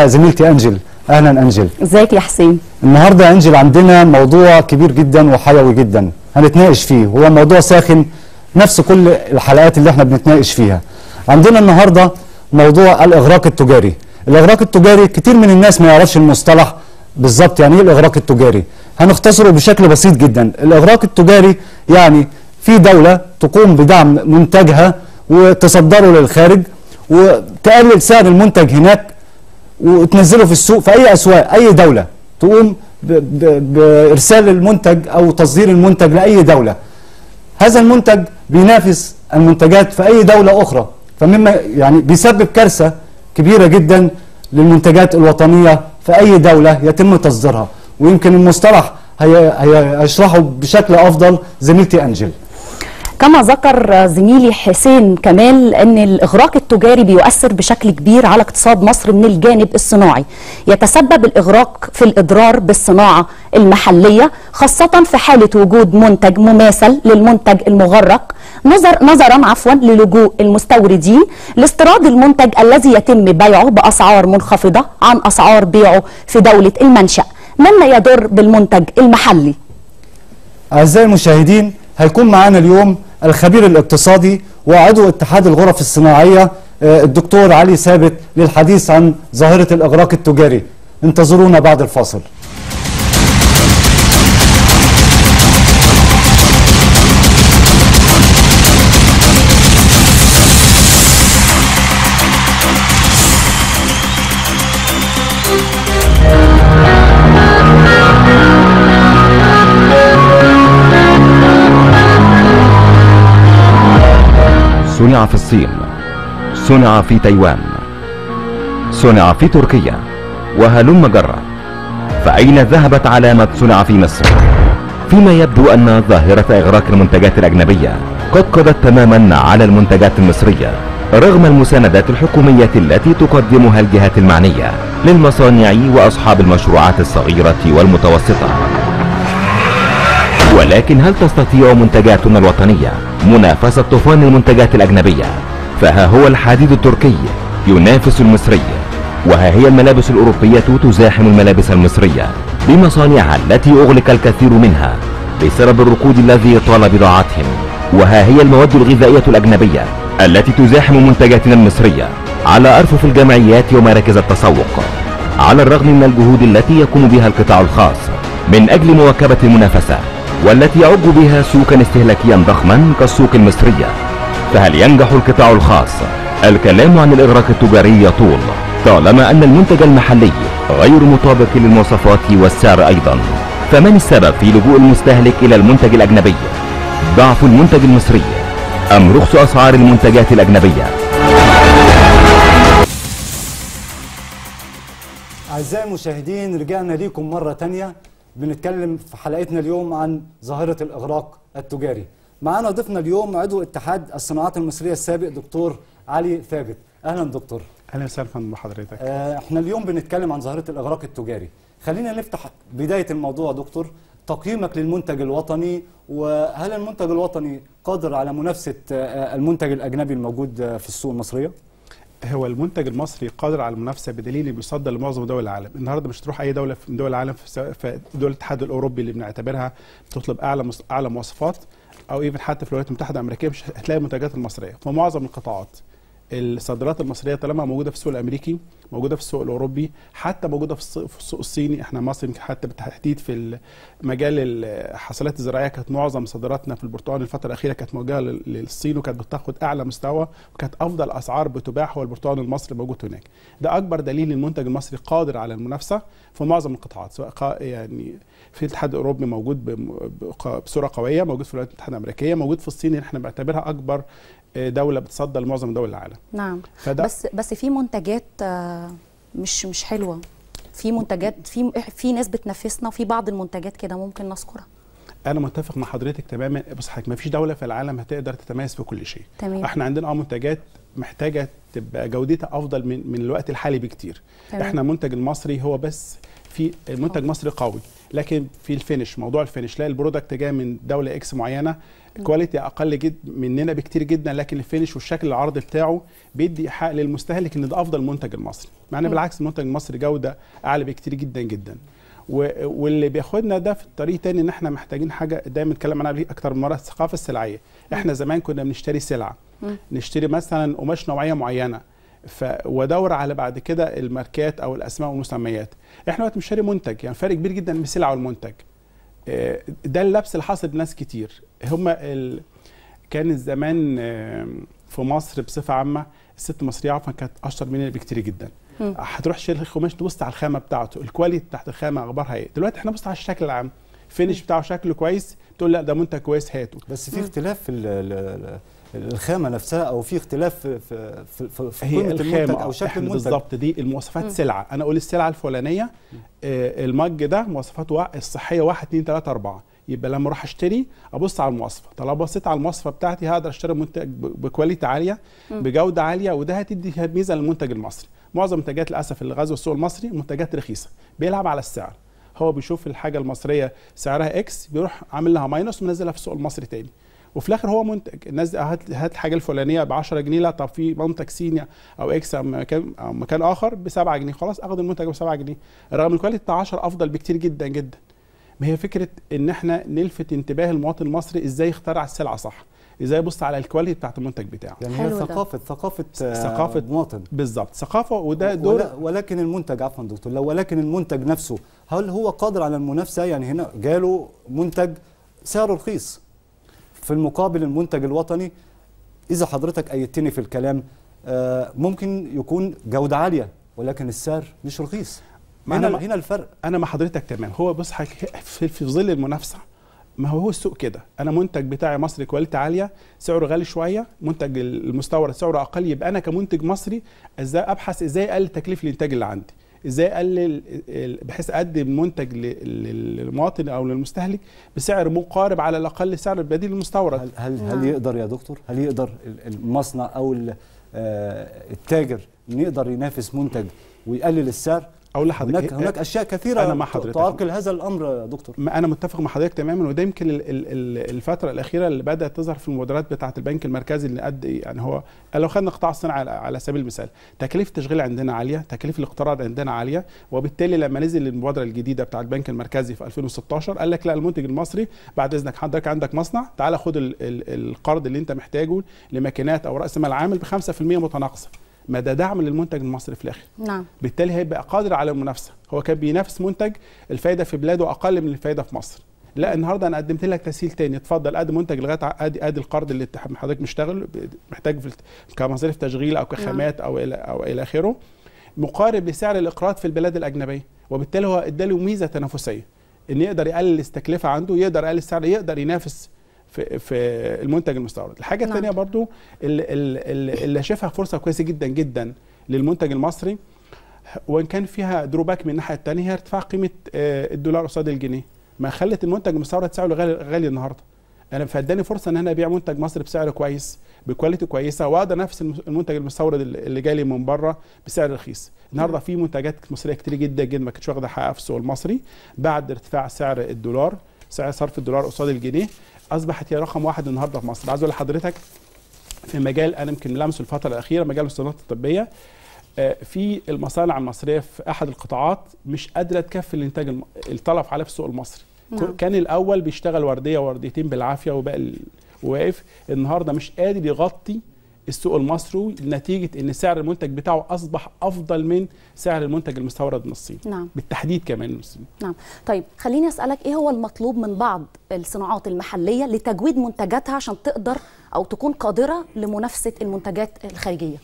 زميلتي انجل اهلا انجل ازيك يا حسين النهارده يا انجل عندنا موضوع كبير جدا وحيوي جدا هنتناقش فيه هو موضوع ساخن نفس كل الحلقات اللي احنا بنتناقش فيها عندنا النهارده موضوع الاغراق التجاري الاغراق التجاري كتير من الناس ما يعرفش المصطلح بالظبط يعني ايه الاغراق التجاري هنختصره بشكل بسيط جدا الاغراق التجاري يعني في دوله تقوم بدعم منتجها وتصدره للخارج وتقلل سعر المنتج هناك وتنزله في السوق في اي اسواق اي دوله تقوم ب- ب- بارسال المنتج او تصدير المنتج لاي دوله هذا المنتج بينافس المنتجات في اي دوله اخرى فمما يعني بيسبب كارثه كبيره جدا للمنتجات الوطنيه في اي دوله يتم تصديرها ويمكن المصطلح هي- هي- هيشرحه بشكل افضل زميلتي انجل كما ذكر زميلي حسين كمال ان الاغراق التجاري بيؤثر بشكل كبير على اقتصاد مصر من الجانب الصناعي يتسبب الاغراق في الاضرار بالصناعه المحليه خاصه في حاله وجود منتج مماثل للمنتج المغرق نظر نظرا عفوا للجوء المستوردين لاستيراد المنتج الذي يتم بيعه باسعار منخفضه عن اسعار بيعه في دوله المنشا مما يضر بالمنتج المحلي أعزائي المشاهدين هيكون معانا اليوم الخبير الاقتصادي وعضو اتحاد الغرف الصناعية آه، الدكتور علي ثابت للحديث عن ظاهرة الإغراق التجاري انتظرونا بعد الفاصل صنع في الصين صنع في تايوان صنع في تركيا وهلم جرة فأين ذهبت علامة صنع في مصر فيما يبدو أن ظاهرة إغراق المنتجات الأجنبية قد قضت تماما على المنتجات المصرية رغم المساندات الحكومية التي تقدمها الجهات المعنية للمصانع وأصحاب المشروعات الصغيرة والمتوسطة ولكن هل تستطيع منتجاتنا الوطنية منافسة طوفان المنتجات الأجنبية؟ فها هو الحديد التركي ينافس المصري وها هي الملابس الأوروبية تزاحم الملابس المصرية بمصانعها التي أغلق الكثير منها بسبب الركود الذي طال بضاعتهم وها هي المواد الغذائية الأجنبية التي تزاحم منتجاتنا المصرية على أرفف الجمعيات ومراكز التسوق على الرغم من الجهود التي يقوم بها القطاع الخاص من أجل مواكبة المنافسة والتي يعج بها سوقا استهلاكيا ضخما كالسوق المصرية فهل ينجح القطاع الخاص؟ الكلام عن الإغراق التجاري يطول طالما أن المنتج المحلي غير مطابق للمواصفات والسعر أيضا فمن السبب في لجوء المستهلك إلى المنتج الأجنبي؟ ضعف المنتج المصري أم رخص أسعار المنتجات الأجنبية؟ أعزائي المشاهدين رجعنا ليكم مرة تانية بنتكلم في حلقتنا اليوم عن ظاهرة الإغراق التجاري معانا ضيفنا اليوم عضو اتحاد الصناعات المصرية السابق دكتور علي ثابت أهلا دكتور اهلا وسهلا فندم بحضرتك آه، احنا اليوم بنتكلم عن ظاهرة الإغراق التجاري خلينا نفتح بداية الموضوع دكتور تقييمك للمنتج الوطني وهل المنتج الوطني قادر على منافسة آه، المنتج الأجنبي الموجود آه، في السوق المصرية؟ هو المنتج المصري قادر على المنافسه بدليل انه بيصدر لمعظم دول العالم النهارده مش تروح اي دوله من دول العالم في سواء في دول الاتحاد الاوروبي اللي بنعتبرها بتطلب اعلى مص- اعلى مواصفات او ايفن حتى في الولايات المتحده الامريكيه مش هتلاقي المنتجات المصريه في معظم القطاعات الصادرات المصريه طالما موجوده في السوق الامريكي موجوده في السوق الاوروبي حتى موجوده في الص- في السوق الصيني احنا مصر يمكن حتى بالتحديد في مجال الحاصلات الزراعيه كانت معظم صادراتنا في البرتقال الفتره الاخيره كانت موجهه لل- للصين وكانت بتاخد اعلى مستوى وكانت افضل اسعار بتباع هو البرتقال المصري موجود هناك ده اكبر دليل ان المنتج المصري قادر على المنافسه في معظم القطاعات سواء قا- يعني في الاتحاد الاوروبي موجود بم- بق- بصوره قويه موجود في الولايات المتحده الامريكيه موجود في الصين اللي احنا بنعتبرها اكبر آه، دوله بتصدر لمعظم دول العالم نعم فده بس بس في منتجات آه، مش مش حلوه في منتجات في في ناس بتنافسنا وفي بعض المنتجات كده ممكن نذكرها انا متفق مع حضرتك تماما بص حضرتك ما فيش دوله في العالم هتقدر تتميز في كل شيء تمام احنا عندنا اه منتجات محتاجه تبقى جودتها افضل من من الوقت الحالي بكتير تمام. احنا المنتج المصري هو بس في منتج مصري قوي لكن في الفينش موضوع الفينش لا البرودكت جاي من دوله اكس معينه الكواليتي اقل جد مننا بكتير جدا لكن الفينش والشكل العرضي بتاعه بيدي ايحاء للمستهلك ان ده افضل منتج المصري مع ان بالعكس المنتج المصري جوده اعلى بكتير جدا جدا و- واللي بياخدنا ده في الطريق تاني ان احنا محتاجين حاجه دايما اتكلم عنها قبل اكتر من مره الثقافه السلعيه احنا زمان كنا بنشتري سلعه نشتري مثلا قماش نوعيه معينه ف وادور على بعد كده الماركات او الاسماء والمسميات احنا دلوقتي بنشتري منتج يعني فرق كبير جدا بين السلعه والمنتج آه، ده اللبس اللي حاصل بناس كتير هم ال... كان زمان آه، في مصر بصفه عامه الست المصريه عفوا كانت اشطر مننا بكتير جدا هتروح تشتري القماش تبص على الخامه بتاعته الكواليتي بتاعت الخامه اخبارها ايه دلوقتي احنا بص على الشكل العام الفينش بتاعه شكله كويس تقول لا ده منتج كويس هاته بس في اختلاف في ال- ال- ال- الخامه نفسها او في اختلاف في في في, في, في هي قيمه المنتج الخامه او او شكل احنا المنتج بالظبط دي المواصفات سلعه انا اقول السلعه الفلانيه آه، المج ده مواصفاته وا- الصحيه 1 2 3 4 يبقى لما اروح اشتري ابص على المواصفه طالما بصيت على المواصفه بتاعتي هقدر اشتري منتج ب- بكواليتي عاليه بجوده عاليه وده هتدي ميزه للمنتج المصري معظم منتجات للاسف اللي غزو السوق المصري منتجات رخيصه بيلعب على السعر هو بيشوف الحاجه المصريه سعرها اكس بيروح عامل لها ماينس ومنزلها في السوق المصري تاني وفي الاخر هو منتج الناس دي هات هات الحاجه الفلانيه ب 10 جنيه لا طب في منتج صيني او اكس او مكان او مكان اخر ب 7 جنيه خلاص اخد المنتج ب 7 جنيه رغم ان الكواليتي بتاع 10 افضل بكتير جدا جدا ما هي فكره ان احنا نلفت انتباه المواطن المصري ازاي يخترع السلعه صح ازاي يبص على الكواليتي بتاعت المنتج بتاعه يعني هي حلو ده. ثقافه ثقافه آه، ثقافة مواطن بالظبط ثقافه وده دور ولا ولكن المنتج عفوا دكتور لو ولكن المنتج نفسه هل هو قادر على المنافسه يعني هنا جاله منتج سعره رخيص في المقابل المنتج الوطني اذا حضرتك ايدتني في الكلام آه، ممكن يكون جوده عاليه ولكن السعر مش رخيص ما هنا أنا ما- هنا الفرق انا مع حضرتك تمام هو بص حضرتك في, في ظل المنافسه ما هو هو السوق كده انا منتج بتاعي مصري كواليتي عاليه سعره غالي شويه منتج المستورد سعره اقل يبقى انا كمنتج مصري ازاي ابحث ازاي اقلل تكليف الانتاج اللي عندي ازاي اقلل ال- بحيث اقدم منتج ل- ل- للمواطن او للمستهلك بسعر مقارب على الاقل لسعر البديل المستورد هل هل, هل يقدر يا دكتور هل يقدر ال- المصنع او ال- آه، التاجر إن يقدر ينافس منتج ويقلل السعر اقول لحضرتك هناك هناك اشياء كثيره أنا مع ت- حضرتك. تعرقل هذا الامر يا دكتور ما انا متفق مع حضرتك تماما وده يمكن ال- ال- ال- الفتره الاخيره اللي بدات تظهر في المبادرات بتاعه البنك المركزي اللي قد إيه؟ يعني هو لو خدنا قطاع الصناعه على- على سبيل المثال تكاليف التشغيل عندنا عاليه تكاليف الاقتراض عندنا عاليه وبالتالي لما نزل المبادره الجديده بتاع البنك المركزي في 2016 قال لك لا المنتج المصري بعد اذنك حضرتك عندك مصنع تعال خد ال- ال- القرض اللي انت محتاجه لماكينات او راس مال عامل ب 5% متناقصه ما ده دعم للمنتج المصري في الاخر نعم بالتالي هيبقى قادر على المنافسه هو كان بينافس منتج الفايده في بلاده اقل من الفايده في مصر لا النهارده انا قدمت لك تسهيل تاني اتفضل ادي منتج لغايه ع- ادي ادي القرض اللي انت حضرتك مشتغل ب- محتاج في الت- كمصاريف تشغيل او كخامات او الى او الى اخره مقارب لسعر الاقراض في البلاد الاجنبيه وبالتالي هو اداله ميزه تنافسيه ان يقدر يقلل الاستكلفه عنده يقدر يقلل السعر يقدر ينافس في في المنتج المستورد الحاجه نعم. الثانيه برضو اللي, اللي, اللي شايفها فرصه كويسه جدا جدا للمنتج المصري وان كان فيها دروباك من الناحيه الثانيه هي ارتفاع قيمه آه، الدولار قصاد الجنيه ما خلت المنتج المستورد سعره غالي غالي النهارده انا فاداني فرصه ان انا ابيع منتج مصري بسعر كويس بكواليتي كويسه واقدر انافس الم- المنتج المستورد اللي اللي جاي لي من بره بسعر رخيص النهارده في منتجات مصريه كتير جدا جدا ما كانتش واخده حقها في السوق المصري بعد ارتفاع سعر الدولار سعر صرف الدولار قصاد الجنيه اصبحت هي رقم واحد النهارده في مصر عايز اقول لحضرتك في مجال انا يمكن لمسه الفتره الاخيره مجال الصناعات الطبيه آه، في المصانع المصريه في احد القطاعات مش قادره تكفي الانتاج الم- الطلب عليه في السوق المصري نعم. كان الاول بيشتغل ورديه ورديتين بالعافيه وبقى ال- واقف النهارده مش قادر يغطي السوق المصري نتيجه ان سعر المنتج بتاعه اصبح افضل من سعر المنتج المستورد من الصين نعم بالتحديد كمان من الصين نعم طيب خليني اسالك ايه هو المطلوب من بعض الصناعات المحليه لتجويد منتجاتها عشان تقدر او تكون قادره لمنافسه المنتجات الخارجيه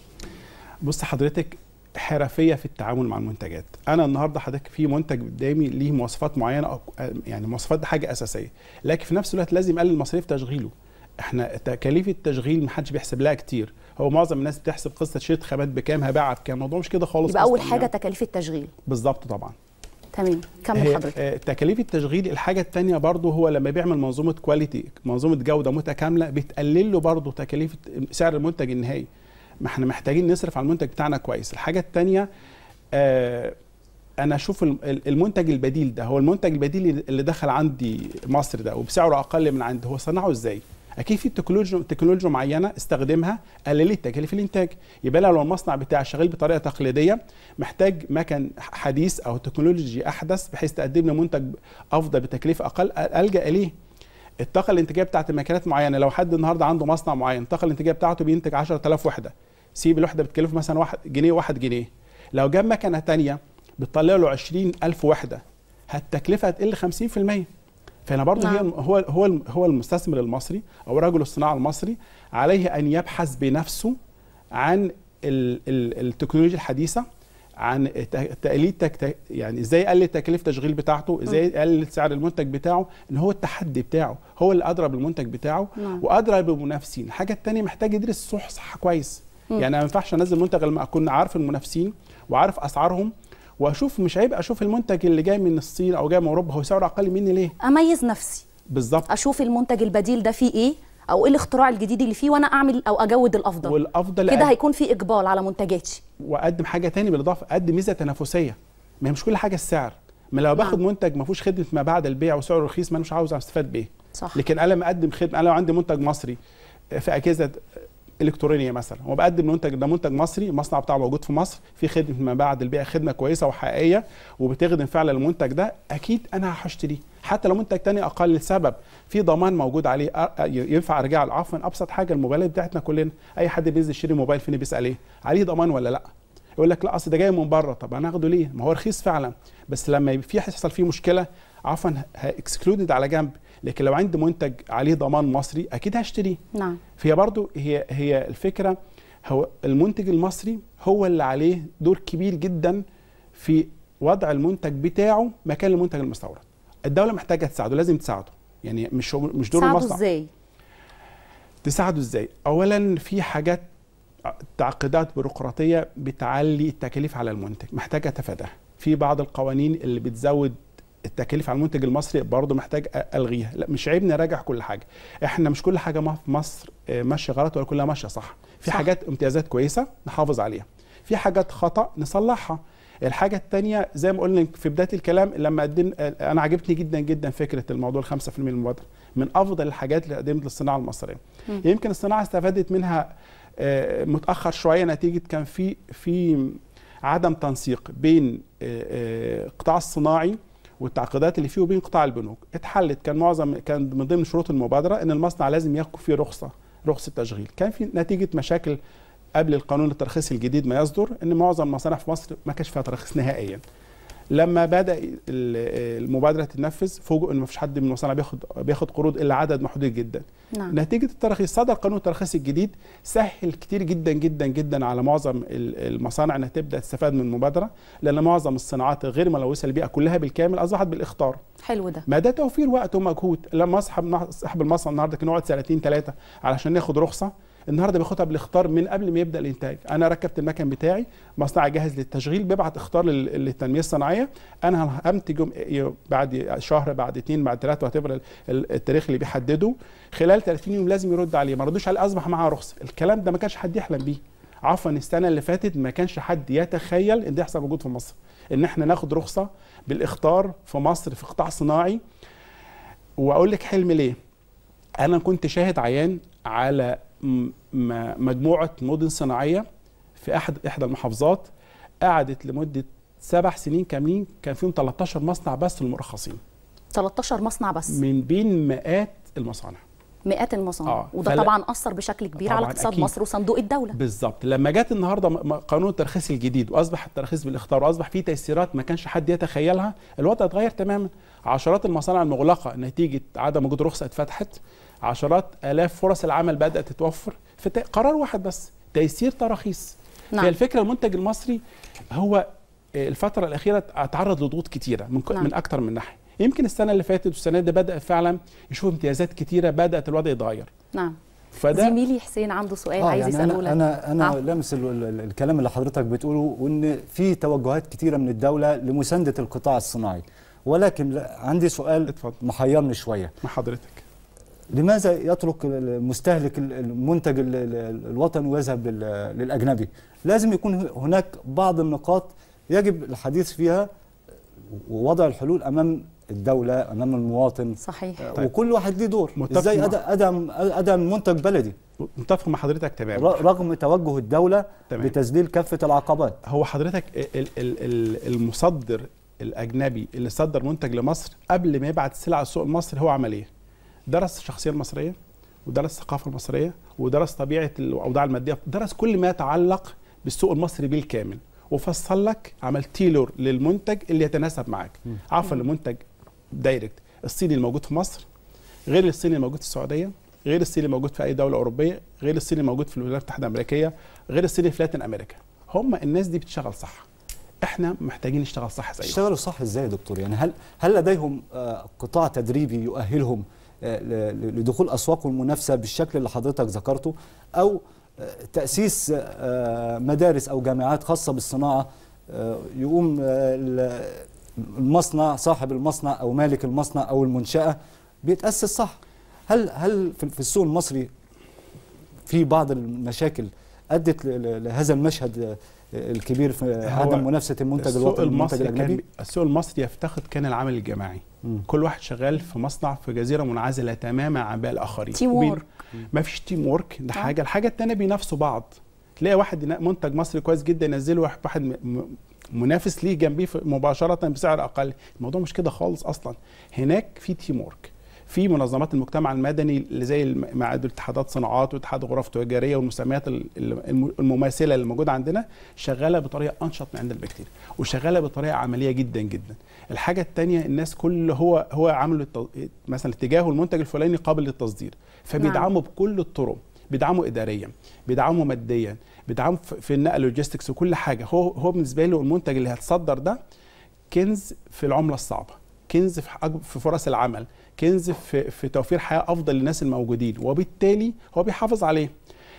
بص حضرتك حرفيه في التعامل مع المنتجات انا النهارده حضرتك في منتج قدامي ليه مواصفات معينه أو- يعني مواصفات دي حاجه اساسيه لكن في نفس الوقت لازم اقلل مصاريف تشغيله احنا تكاليف التشغيل محدش بيحسب لها كتير هو معظم الناس بتحسب قصه شريط خامات بكام هبيعها بكام الموضوع مش كده خالص يبقى اول أصلاً حاجه يعني. تكاليف التشغيل بالظبط طبعا تمام كمل هي- حضرتك آه، تكاليف التشغيل الحاجه الثانيه برضه هو لما بيعمل منظومه كواليتي منظومه جوده متكامله بتقلل له برضه تكاليف سعر المنتج النهائي ما احنا محتاجين نصرف على المنتج بتاعنا كويس الحاجه الثانيه آه انا اشوف الم- ال- المنتج البديل ده هو المنتج البديل اللي دخل عندي مصر ده وبسعره اقل من عندي هو صنعه ازاي اكيد في تكنولوجيا تكنولوجيا معينه استخدمها قللت تكاليف الانتاج يبقى لو المصنع بتاعي شغال بطريقه تقليديه محتاج مكن حديث او تكنولوجي احدث بحيث تقدم لي منتج افضل بتكلفه اقل الجا اليه الطاقه الانتاجيه بتاعت الماكينات معينه لو حد النهارده عنده مصنع معين الطاقه الانتاجيه بتاعته بينتج 10000 وحده سيب الوحده بتكلفه مثلا 1 جنيه 1 جنيه لو جاب مكنه تانية بتطلع له 20000 وحده التكلفه هتقل 50% فهنا برضه نعم. هي هو هو هو المستثمر المصري او رجل الصناعه المصري عليه ان يبحث بنفسه عن ال ال التكنولوجيا الحديثه عن ت- تقليل تك يعني ازاي يقلل تكاليف التشغيل بتاعته ازاي يقلل سعر المنتج بتاعه ان هو التحدي بتاعه هو اللي ادرى بالمنتج بتاعه نعم. وادرى بالمنافسين الحاجه الثانيه محتاج يدرس السوق صح كويس يعني أنا ما ينفعش انزل منتج لما اكون عارف المنافسين وعارف اسعارهم واشوف مش عيب اشوف المنتج اللي جاي من الصين او جاي من اوروبا هو سعره اقل مني ليه اميز نفسي بالظبط اشوف المنتج البديل ده فيه ايه او ايه الاختراع الجديد اللي فيه وانا اعمل او اجود الافضل والافضل كده أقد- هيكون في اقبال على منتجاتي واقدم حاجه تاني بالاضافه اقدم ميزه تنافسيه ما هي مش كل حاجه السعر ما لو باخد نعم. منتج ما فيهوش خدمه ما بعد البيع وسعره رخيص ما انا مش عاوز استفاد بيه صح لكن انا لما اقدم خدمه انا لو عندي منتج مصري في اجهزه الكترونيه مثلا وبقدم منتج ده منتج مصري المصنع بتاعه موجود في مصر في خدمه ما بعد البيع خدمه كويسه وحقيقيه وبتخدم فعلا المنتج ده اكيد انا هشتريه حتى لو منتج تاني اقل لسبب في ضمان موجود عليه أ- أ- ينفع ارجع له عفوا ابسط حاجه الموبايلات بتاعتنا كلنا اي حد بينزل يشتري موبايل فين بيسال ايه عليه ضمان ولا لا يقول لك لا اصل ده جاي من بره طب انا اخده ليه ما هو رخيص فعلا بس لما يبقى في يحصل فيه مشكله عفوا اكسكلودد على جنب لكن لو عندي منتج عليه ضمان مصري اكيد هشتريه نعم فهي برضو هي هي الفكره هو المنتج المصري هو اللي عليه دور كبير جدا في وضع المنتج بتاعه مكان المنتج المستورد الدوله محتاجه تساعده لازم تساعده يعني مش هو- مش دور ساعده المصنع ازاي تساعده ازاي اولا في حاجات تعقيدات بيروقراطيه بتعلي التكاليف على المنتج محتاجه اتفاداها في بعض القوانين اللي بتزود التكاليف على المنتج المصري برضه محتاج أ- الغيها لا مش عيب نراجع كل حاجه احنا مش كل حاجه ما في مصر آه، ماشيه غلط ولا كلها ماشيه صح في صح. حاجات امتيازات كويسه نحافظ عليها في حاجات خطا نصلحها الحاجة الثانية زي ما قلنا في بداية الكلام لما قدم أنا عجبتني جدا جدا فكرة الموضوع الخمسة في المية المبادرة من أفضل الحاجات اللي قدمت للصناعة المصرية مم. يمكن الصناعة استفادت منها آه، متأخر شوية نتيجة كان في في عدم تنسيق بين آه، آه، القطاع الصناعي والتعقيدات اللي فيه وبين قطاع البنوك اتحلت كان معظم كان من ضمن شروط المبادرة ان المصنع لازم ياخد فيه رخصة رخصة تشغيل كان في نتيجة مشاكل قبل القانون الترخيصي الجديد ما يصدر ان معظم المصانع في مصر ما كانش فيها ترخيص نهائيا لما بدا ال- المبادره تتنفذ فوجئوا ان ما فيش حد من المصانع بياخد بياخد قروض الا عدد محدود جدا نعم نتيجه التراخيص صدر قانون الترخيص الجديد سهل كتير جدا جدا جدا على معظم ال- المصانع انها تبدا تستفاد من المبادره لان معظم الصناعات غير ملوثه للبيئه كلها بالكامل اصبحت بالاخطار حلو ده ما ده توفير وقت ومجهود لما اصحاب صاحب المصنع النهارده كان يقعد سنتين ثلاثه علشان ياخد رخصه النهارده بياخدها بالاختار من قبل ما يبدا الانتاج انا ركبت المكن بتاعي مصنع جاهز للتشغيل بيبعت اختار لل- للتنميه الصناعيه انا همتج يوم- يوم- بعد شهر بعد اثنين بعد ثلاثه وات التاريخ اللي بيحدده خلال 30 يوم لازم يرد عليه ما ردوش عليه اصبح معاه رخصه الكلام ده ما كانش حد يحلم بيه عفوا السنه اللي فاتت ما كانش حد يتخيل ان ده يحصل موجود في مصر ان احنا ناخد رخصه بالاختار في مصر في قطاع صناعي واقول لك حلم ليه انا كنت شاهد عيان على م- م- مجموعه مدن صناعيه في احد احدى المحافظات قعدت لمده سبع سنين كاملين كان فيهم 13 مصنع بس للمرخصين 13 مصنع بس من بين مئات المصانع مئات المصانع آه، وده فلا- طبعا اثر بشكل كبير على طبعاً اقتصاد أكيد. مصر وصندوق الدوله بالظبط لما جت النهارده م- م- قانون الترخيص الجديد واصبح الترخيص بالاختيار واصبح فيه تيسيرات ما كانش حد يتخيلها الوضع اتغير تماما عشرات المصانع المغلقه نتيجه عدم وجود رخصه اتفتحت عشرات الاف فرص العمل بدات تتوفر في ت- قرار واحد بس تيسير تراخيص نعم. هي الفكره المنتج المصري هو آه، الفتره الاخيره اتعرض لضغوط كتيره من ك- نعم. من اكتر من ناحيه يمكن السنه اللي فاتت والسنه دي بدا فعلا يشوف امتيازات كتيره بدات الوضع يتغير نعم فده زميلي حسين عنده سؤال آه عايز يعني يساله انا لك انا انا آه. لامس ال- ال- الكلام اللي حضرتك بتقوله وان في توجهات كتيره من الدوله لمسانده القطاع الصناعي ولكن لا- عندي سؤال اتفضل. محيرني شويه مع حضرتك لماذا يترك المستهلك ال- المنتج ال- ال- الوطني ويذهب لل- للاجنبي لازم يكون هناك بعض النقاط يجب الحديث فيها ووضع الحلول امام الدوله امام المواطن صحيح آه، وكل واحد ليه دور متفق ازاي مع- ادى ادى ادى منتج بلدي متفق مع حضرتك تماما ر- رغم توجه الدوله تمام. بتذليل كافه العقبات هو حضرتك ال- ال- ال- المصدر الاجنبي اللي صدر منتج لمصر قبل ما يبعت السلعه على السوق المصري هو عمل ايه؟ درس الشخصيه المصريه ودرس الثقافه المصريه ودرس طبيعه الاوضاع الماديه درس كل ما يتعلق بالسوق المصري بالكامل وفصل لك عمل تيلور للمنتج اللي يتناسب معاك عفوا لمنتج دايركت الصيني الموجود في مصر غير الصيني الموجود في السعوديه غير الصيني الموجود في اي دوله اوروبيه غير الصيني الموجود في الولايات المتحده الامريكيه غير الصيني في لاتين امريكا هم الناس دي بتشتغل صح احنا محتاجين نشتغل صح زيهم اشتغلوا صح ازاي يا دكتور يعني هل هل لديهم آه، قطاع تدريبي يؤهلهم آه، ل- ل- لدخول اسواق المنافسه بالشكل اللي حضرتك ذكرته او آه، تاسيس آه، مدارس او جامعات خاصه بالصناعه آه، يقوم آه، ال- المصنع صاحب المصنع او مالك المصنع او المنشاه بيتاسس صح هل هل في في السوق المصري في بعض المشاكل ادت ل- ل- لهذا المشهد آه، الكبير في هو عدم منافسه المنتج السوق الوطني والمنتج المصري كان الاجنبي السوق المصري يفتقد كان العمل الجماعي مم. كل واحد شغال في مصنع في جزيره منعزله تماما عن باقي الاخرين تيم وبين- وورك. ما فيش تيم وورك ده آه. حاجه الحاجه الثانيه بينافسوا بعض تلاقي واحد ينا- منتج مصري كويس جدا ينزله واحد واحد م- م- منافس ليه جنبيه في- مباشره بسعر اقل الموضوع مش كده خالص اصلا هناك في تيم وورك في منظمات المجتمع المدني اللي زي الم- معاد اتحادات صناعات واتحاد غرف تجاريه والمسميات ال- ال- الم- المماثله اللي موجوده عندنا شغاله بطريقه انشط من عندنا بكتير وشغاله بطريقه عمليه جدا جدا الحاجه الثانيه الناس كل هو هو عامل الت- مثلا اتجاهه المنتج الفلاني قابل للتصدير فبيدعمه بكل الطرق بيدعمه اداريا بيدعمه ماديا بيدعمه في في النقل لوجيستكس وكل حاجه هو هو بالنسبه له المنتج اللي هتصدر ده كنز في العمله الصعبه كنز في حج- في فرص العمل كنز في في توفير حياه افضل للناس الموجودين وبالتالي هو بيحافظ عليه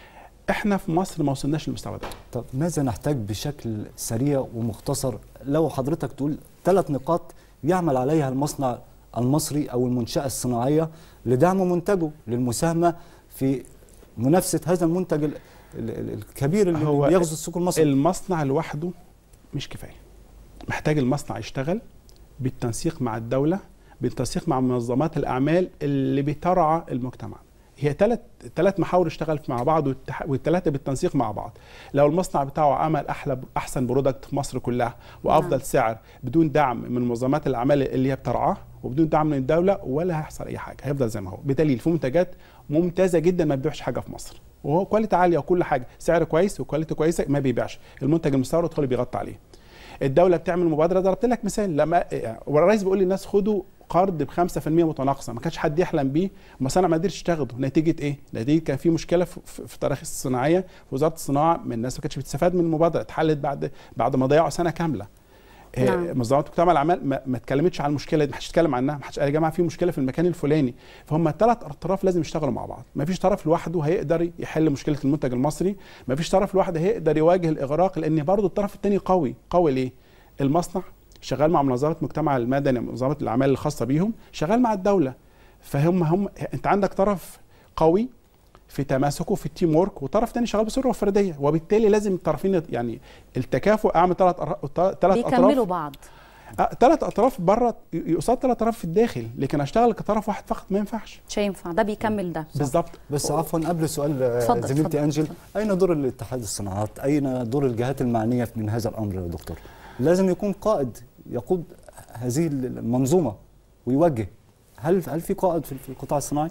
احنا في مصر ما وصلناش للمستوى ده طب ماذا نحتاج بشكل سريع ومختصر لو حضرتك تقول ثلاث نقاط يعمل عليها المصنع المصري او المنشاه الصناعيه لدعم منتجه للمساهمه في منافسه هذا المنتج ال- ال- ال- الكبير اللي هو بيغزو السوق المصري المصنع لوحده مش كفايه محتاج المصنع يشتغل بالتنسيق مع الدوله بالتنسيق مع منظمات الاعمال اللي بترعى المجتمع هي ثلاث ثلاث محاور اشتغل مع بعض والتح- والثلاثه بالتنسيق مع بعض لو المصنع بتاعه عمل احلى احسن برودكت في مصر كلها وافضل نعم. سعر بدون دعم من منظمات الاعمال اللي هي بترعاه وبدون دعم من الدوله ولا هيحصل اي حاجه هيفضل زي ما هو بدليل في منتجات ممتازه جدا ما بتبيعش حاجه في مصر وهو كواليتي عاليه وكل حاجه سعر كويس وكواليتي كويسه ما بيبيعش المنتج المستورد هو اللي بيغطي عليه الدوله بتعمل مبادره ضربت لك مثال لما والرئيس بيقول للناس خدوا قرض ب 5% متناقصه ما كانش حد يحلم بيه المصانع ما قدرتش تاخده نتيجه ايه؟ نتيجه كان في مشكله في, في, في تراخيص الصناعيه في وزاره الصناعه من الناس ما كانتش بتستفاد من المبادره اتحلت بعد بعد ما ضيعوا سنه كامله آه، نعم. منظمات مجتمع الاعمال ما, ما اتكلمتش عن المشكله دي ما حدش اتكلم عنها ما حدش قال يا جماعه في مشكله في المكان الفلاني فهم الثلاث اطراف لازم يشتغلوا مع بعض ما فيش طرف لوحده هيقدر يحل مشكله المنتج المصري ما فيش طرف لوحده هيقدر يواجه الاغراق لان برضه الطرف الثاني قوي قوي ليه المصنع شغال مع منظمات المجتمع المدني منظمات الاعمال الخاصه بيهم شغال مع الدوله فهم هم انت عندك طرف قوي في تماسكه في التيم وورك وطرف تاني شغال بصوره فرديه وبالتالي لازم الطرفين يت- يعني التكافؤ اعمل ثلاث ثلاث بيكملوا اطراف بعض ثلاث اطراف بره ي- قصاد ثلاث اطراف في الداخل لكن اشتغل كطرف واحد فقط ما ينفعش مش هينفع ده بيكمل ده بالظبط بس عفوا قبل سؤال آه، اتفضل، زميلتي اتفضل، انجل اتفضل. اين دور الاتحاد الصناعات اين دور الجهات المعنيه من هذا الامر يا دكتور لازم يكون قائد يقود هذه المنظومه ويوجه هل هل في قائد في في القطاع الصناعي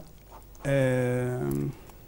آم،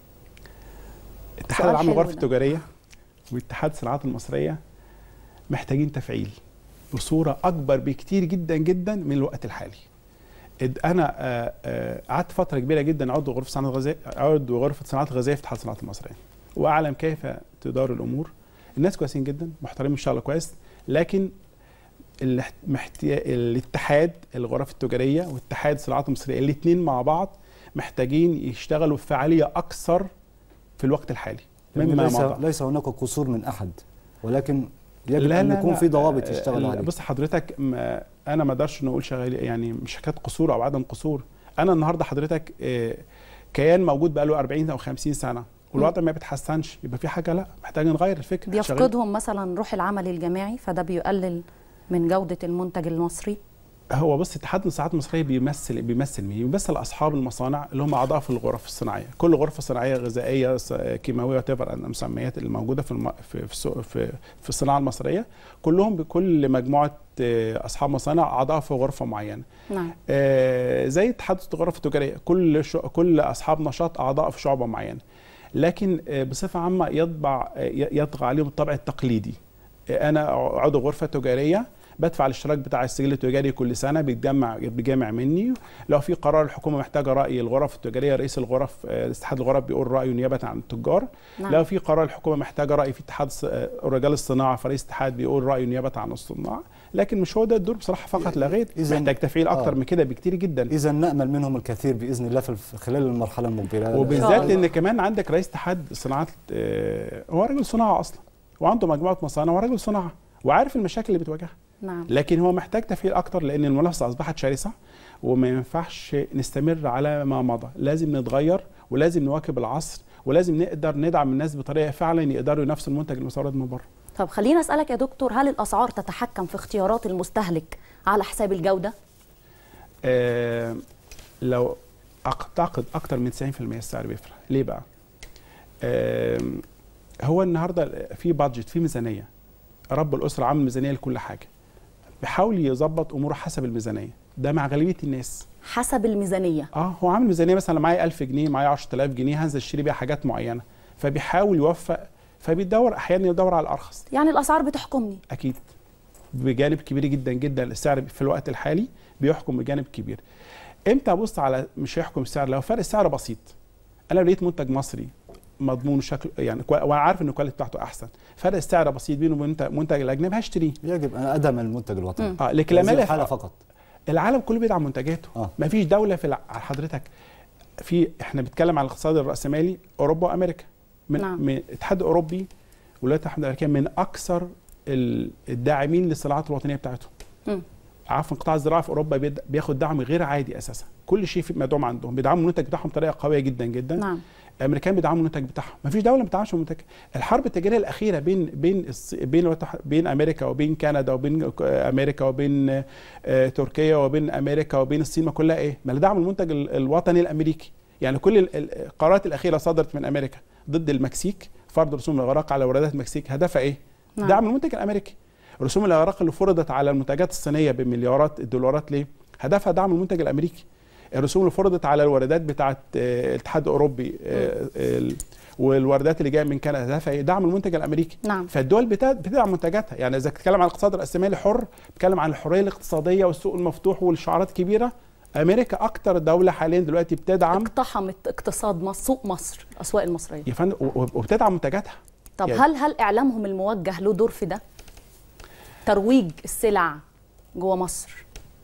اتحاد سؤال العام حلو للغرف ده. التجاريه واتحاد الصناعات المصريه محتاجين تفعيل بصوره اكبر بكتير جدا جدا من الوقت الحالي اد- انا آه، آه، قعدت فتره كبيره جدا عضو غرفه صناعه الغذاء عضو غرفه صناعه الغذاء في اتحاد الصناعات المصريه واعلم كيف تدار الامور الناس كويسين جدا محترمين الشغل كويس لكن الاحت- محتي... الاتحاد الغرف التجاريه واتحاد الصناعات المصريه الاثنين مع بعض محتاجين يشتغلوا بفعاليه اكثر في الوقت الحالي لأن مما ليس مضى ليس هناك قصور من احد ولكن يجب ان يكون في ضوابط يشتغل آه، عليها بص حضرتك ما انا ما اقدرش نقول شغال يعني مش حكايه قصور او عدم قصور انا النهارده حضرتك آه، كيان موجود بقاله 40 او 50 سنه والوضع ما بيتحسنش يبقى في حاجه لا محتاج نغير الفكر شغال- بيفقدهم مثلا روح العمل الجماعي فده بيقلل من جوده المنتج المصري هو بص اتحاد الصناعات المصريه بيمثل بيمثل مين؟ بيمثل اصحاب المصانع اللي هم اعضاء في الغرف الصناعيه، كل غرفه صناعيه غذائيه ص- كيماويه تبر المسميات الموجوده في الم... في في, السوق- في في الصناعه المصريه كلهم بكل مجموعه آه، اصحاب مصانع اعضاء في غرفه معينه. نعم آه، زي اتحاد الغرف التجاريه كل شو كل اصحاب نشاط اعضاء في شعبه معينه لكن آه، بصفه عامه يطبع آه، ي- يطغى عليهم الطبع التقليدي آه، انا عضو غرفه تجاريه بدفع الاشتراك بتاع السجل التجاري كل سنه بيتجمع بيجامع مني لو في قرار الحكومه محتاجه راي الغرف التجاريه رئيس الغرف آه، اتحاد الغرف بيقول رايه نيابه عن التجار نعم. لو في قرار الحكومه محتاجه راي في اتحاد الص- آه، رجال الصناعه فرئيس الاتحاد بيقول رايه نيابه عن الصناع لكن مش هو ده الدور بصراحه فقط لا غير إذن- محتاج تفعيل اكتر آه. من كده بكتير جدا اذا نامل منهم الكثير باذن الله في الف- خلال المرحله المقبله وبالذات الله. لان كمان عندك رئيس اتحاد صناعات آه، هو راجل صناعه اصلا وعنده مجموعه مصانع وراجل صناعه وعارف المشاكل اللي بتواجهها نعم لكن هو محتاج تفعيل اكتر لان المنافسه اصبحت شرسه وما ينفعش نستمر على ما مضى لازم نتغير ولازم نواكب العصر ولازم نقدر ندعم الناس بطريقه فعلا يقدروا ينافسوا المنتج المستورد من بره طب خلينا اسالك يا دكتور هل الاسعار تتحكم في اختيارات المستهلك على حساب الجوده آه، لو اعتقد اكتر من 90% السعر بيفرق ليه بقى آم، هو النهارده في بادجت في ميزانيه رب الاسره عامل ميزانيه لكل حاجه بيحاول يظبط اموره حسب الميزانيه ده مع غالبيه الناس حسب الميزانيه اه هو عامل ميزانيه مثلا معايا 1000 جنيه معايا 10000 جنيه هنزل اشتري بيها حاجات معينه فبيحاول يوفق فبيدور احيانا يدور على الارخص يعني الاسعار بتحكمني اكيد بجانب كبير جدا جدا السعر في الوقت الحالي بيحكم بجانب كبير امتى ابص على مش هيحكم السعر لو فرق السعر بسيط انا لو لقيت منتج مصري مضمون شكل يعني كوي- وانا عارف ان الكواليتي بتاعته احسن فرق السعر بسيط بينه وبين منتج- منتج الاجنبي هشتريه يجب ان ادعم المنتج الوطني اه لكن لما هذه ألاقي الحاله فقط العالم كله بيدعم منتجاته آه. ما فيش دوله في الع... حضرتك في احنا بنتكلم على الاقتصاد الراسمالي اوروبا وامريكا من, نعم. من الاتحاد الاوروبي والولايات المتحده الامريكيه من اكثر ال- الداعمين للصناعات الوطنيه بتاعتهم مم. عفوا قطاع الزراعه في اوروبا بيد- بياخد دعم غير عادي اساسا كل شيء في مدعوم عندهم بيدعموا المنتج بتاعهم بطريقه قويه جدا جدا نعم الامريكان بيدعموا المنتج بتاعهم ما فيش دوله ما بتدعمش المنتج الحرب التجاريه الاخيره بين بين الص- بين الولايات المتحدة- بين امريكا وبين كندا وبين ك- امريكا وبين آه، تركيا وبين امريكا وبين الصين ما كلها ايه ما دعم المنتج ال- الوطني الامريكي يعني كل ال- ال- القرارات الاخيره صدرت من امريكا ضد المكسيك فرض رسوم الاغراق على واردات المكسيك هدفها ايه نعم. دعم المنتج الامريكي رسوم الاغراق اللي فرضت على المنتجات الصينيه بمليارات الدولارات ليه هدفها دعم المنتج الامريكي الرسوم اللي فرضت على الواردات بتاعه آه، الاتحاد الاوروبي آه، ال- والواردات اللي جايه من كندا هدفها ايه دعم المنتج الامريكي نعم فالدول بتا- بتدعم منتجاتها يعني اذا بتتكلم عن الاقتصاد الراسمالي حر بتتكلم عن الحريه الاقتصاديه والسوق المفتوح والشعارات الكبيره امريكا اكتر دوله حاليا دلوقتي بتدعم اقتحمت اقتصاد مصر سوق مصر الاسواق المصريه يا فندم و- وبتدعم منتجاتها طب يعني- هل هل اعلامهم الموجه له دور في ده ترويج السلع جوه مصر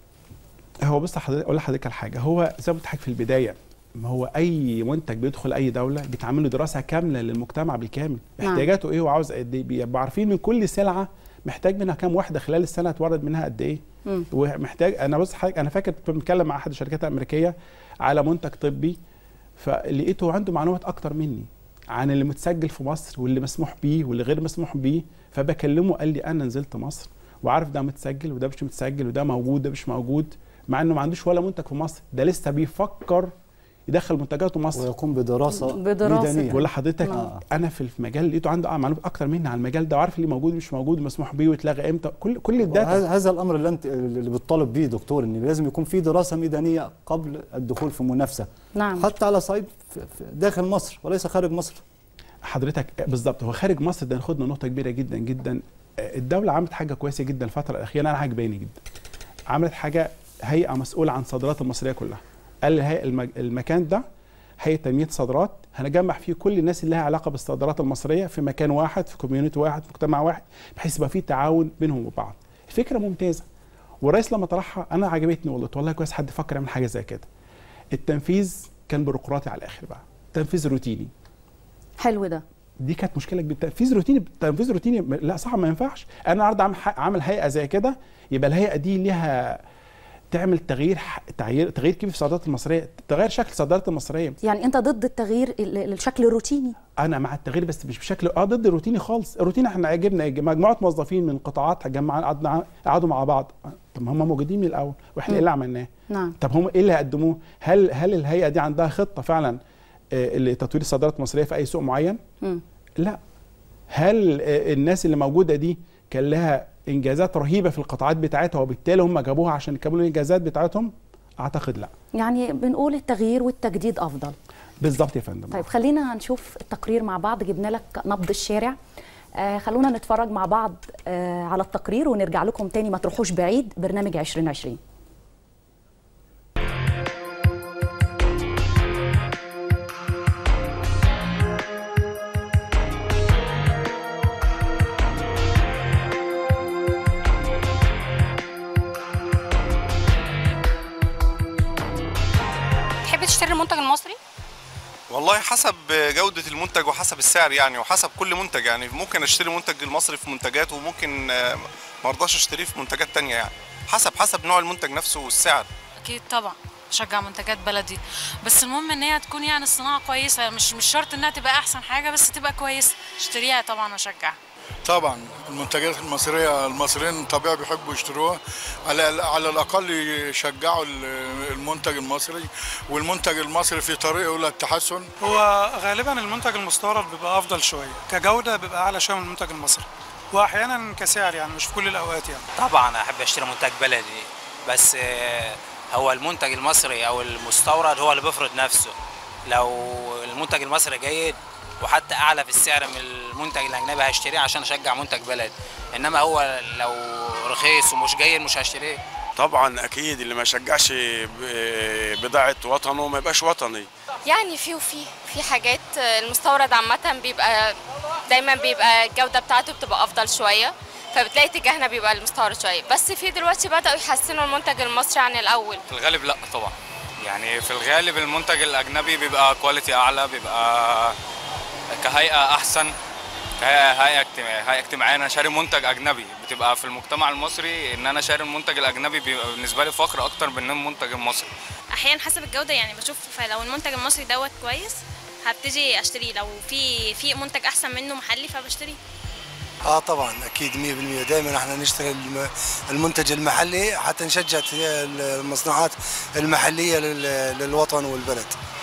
هو بص حضرتك اقول لحضرتك على حاجه هو زي ما قلت لحضرتك في البدايه ما هو اي منتج بيدخل اي دوله بيتعمل له دراسه كامله للمجتمع بالكامل نعم. احتياجاته ايه وعاوز قد ايه بيبقوا عارفين من كل سلعه محتاج منها كام واحده خلال السنه اتورد منها قد ايه مم. ومحتاج انا بص حضرتك انا فاكر كنت بتكلم مع احد الشركات الامريكيه على منتج طبي فلقيته عنده معلومات اكتر مني عن اللي متسجل في مصر واللي مسموح بيه واللي غير مسموح بيه فبكلمه قال لي انا نزلت مصر وعارف ده متسجل وده مش متسجل وده موجود ده مش موجود مع انه ما عندوش ولا منتج في مصر ده لسه بيفكر يدخل منتجاته مصر ويقوم بدراسه بدراسة. ميدانيه بقول لحضرتك آه. انا في المجال لقيته عنده آه معلومات اكتر مني عن المجال ده وعارف اللي موجود مش موجود ومسموح بيه ويتلغى امتى كل كل الداتا هذا هذا الامر اللي انت اللي بتطالب بيه دكتور ان لازم يكون في دراسه ميدانيه قبل الدخول في منافسه نعم حتى على صعيد في- في داخل مصر وليس خارج مصر حضرتك بالظبط هو خارج مصر ده ناخدنا نقطه كبيره جدا جدا الدوله عملت حاجه كويسه جدا الفتره الاخيره انا عجباني جدا عملت حاجه هيئه مسؤوله عن الصادرات المصريه كلها قال الهيئه المج... المكان ده هيئه تنميه صادرات هنجمع فيه كل الناس اللي لها علاقه بالصادرات المصريه في مكان واحد في كوميونتي واحد في مجتمع واحد بحيث يبقى فيه تعاون بينهم وبعض فكره ممتازه والرئيس لما طرحها انا عجبتني والله والله كويس حد فكر يعمل حاجه زي كده التنفيذ كان بيروقراطي على الاخر بقى تنفيذ روتيني حلو ده دي كانت مشكله كبيره تنفيذ روتيني تنفيذ روتيني لا صح ما ينفعش انا النهارده عامل ح- عامل هيئه زي كده يبقى الهيئه دي ليها تعمل تغيير ح- تغيير تغيير كبير في الصادرات المصريه تغير شكل الصادرات المصريه يعني انت ضد التغيير ال- الشكل الروتيني انا مع التغيير بس مش بشكل اه ضد الروتيني خالص الروتين احنا عجبنا مجموعه موظفين من قطاعات جمع قعدنا قعدوا مع بعض طب ما هم موجودين من الاول واحنا ايه اللي عملناه نعم طب هم ايه اللي هيقدموه هل هل الهيئه دي عندها خطه فعلا آه، لتطوير الصادرات المصريه في اي سوق معين مم. لا هل آه، الناس اللي موجوده دي كان لها انجازات رهيبه في القطاعات بتاعتها وبالتالي هم جابوها عشان يكملوا الانجازات بتاعتهم اعتقد لا يعني بنقول التغيير والتجديد افضل بالظبط يا فندم طيب خلينا نشوف التقرير مع بعض جبنا لك نبض الشارع آه خلونا نتفرج مع بعض آه على التقرير ونرجع لكم تاني ما تروحوش بعيد برنامج 2020 تحب تشتري المنتج المصري؟ والله حسب جودة المنتج وحسب السعر يعني وحسب كل منتج يعني ممكن اشتري منتج المصري في منتجات وممكن آه، ما ارضاش اشتريه في منتجات تانية يعني حسب حسب نوع المنتج نفسه والسعر اكيد طبعا بشجع منتجات بلدي بس المهم ان هي تكون يعني الصناعه كويسه مش مش شرط انها تبقى احسن حاجه بس تبقى كويسه اشتريها طبعا واشجعها طبعا المنتجات المصريه المصريين طبيعي بيحبوا يشتروها على على الاقل يشجعوا المنتج المصري والمنتج المصري في طريقه للتحسن هو غالبا المنتج المستورد بيبقى افضل شويه كجوده بيبقى اعلى شويه من المنتج المصري واحيانا كسعر يعني مش في كل الاوقات يعني طبعا احب اشتري منتج بلدي بس آه، هو المنتج المصري او المستورد هو اللي بيفرض نفسه لو المنتج المصري جيد وحتى اعلى في السعر من المنتج الاجنبي هشتريه عشان اشجع منتج بلدي انما هو لو رخيص ومش جيد مش هشتريه طبعا اكيد اللي ما يشجعش ب- بضاعه وطنه ما يبقاش وطني يعني في وفي في حاجات المستورد عامة بيبقى دايما بيبقى الجودة بتاعته بتبقى أفضل شوية فبتلاقي اتجاهنا بيبقى المستورد شوية بس في دلوقتي بدأوا يحسنوا المنتج المصري عن الأول في الغالب لا طبعا يعني في الغالب المنتج الاجنبي بيبقى كواليتي اعلى بيبقى كهيئه احسن كهيئه هيئه اجتماعيه هيئه اجتماعيه انا شاري منتج اجنبي بتبقى في المجتمع المصري ان انا شاري المنتج الاجنبي بيبقى بالنسبه لي فخر اكتر من المنتج المصري أحيانا حسب الجودة يعني بشوف لو المنتج المصري دوت كويس هبتدي أشتريه لو في في منتج أحسن منه محلي فبشتريه اه طبعا اكيد 100% دائما احنا نشتري الم- المنتج المحلي حتى نشجع ت- المصنوعات المحليه لل- للوطن والبلد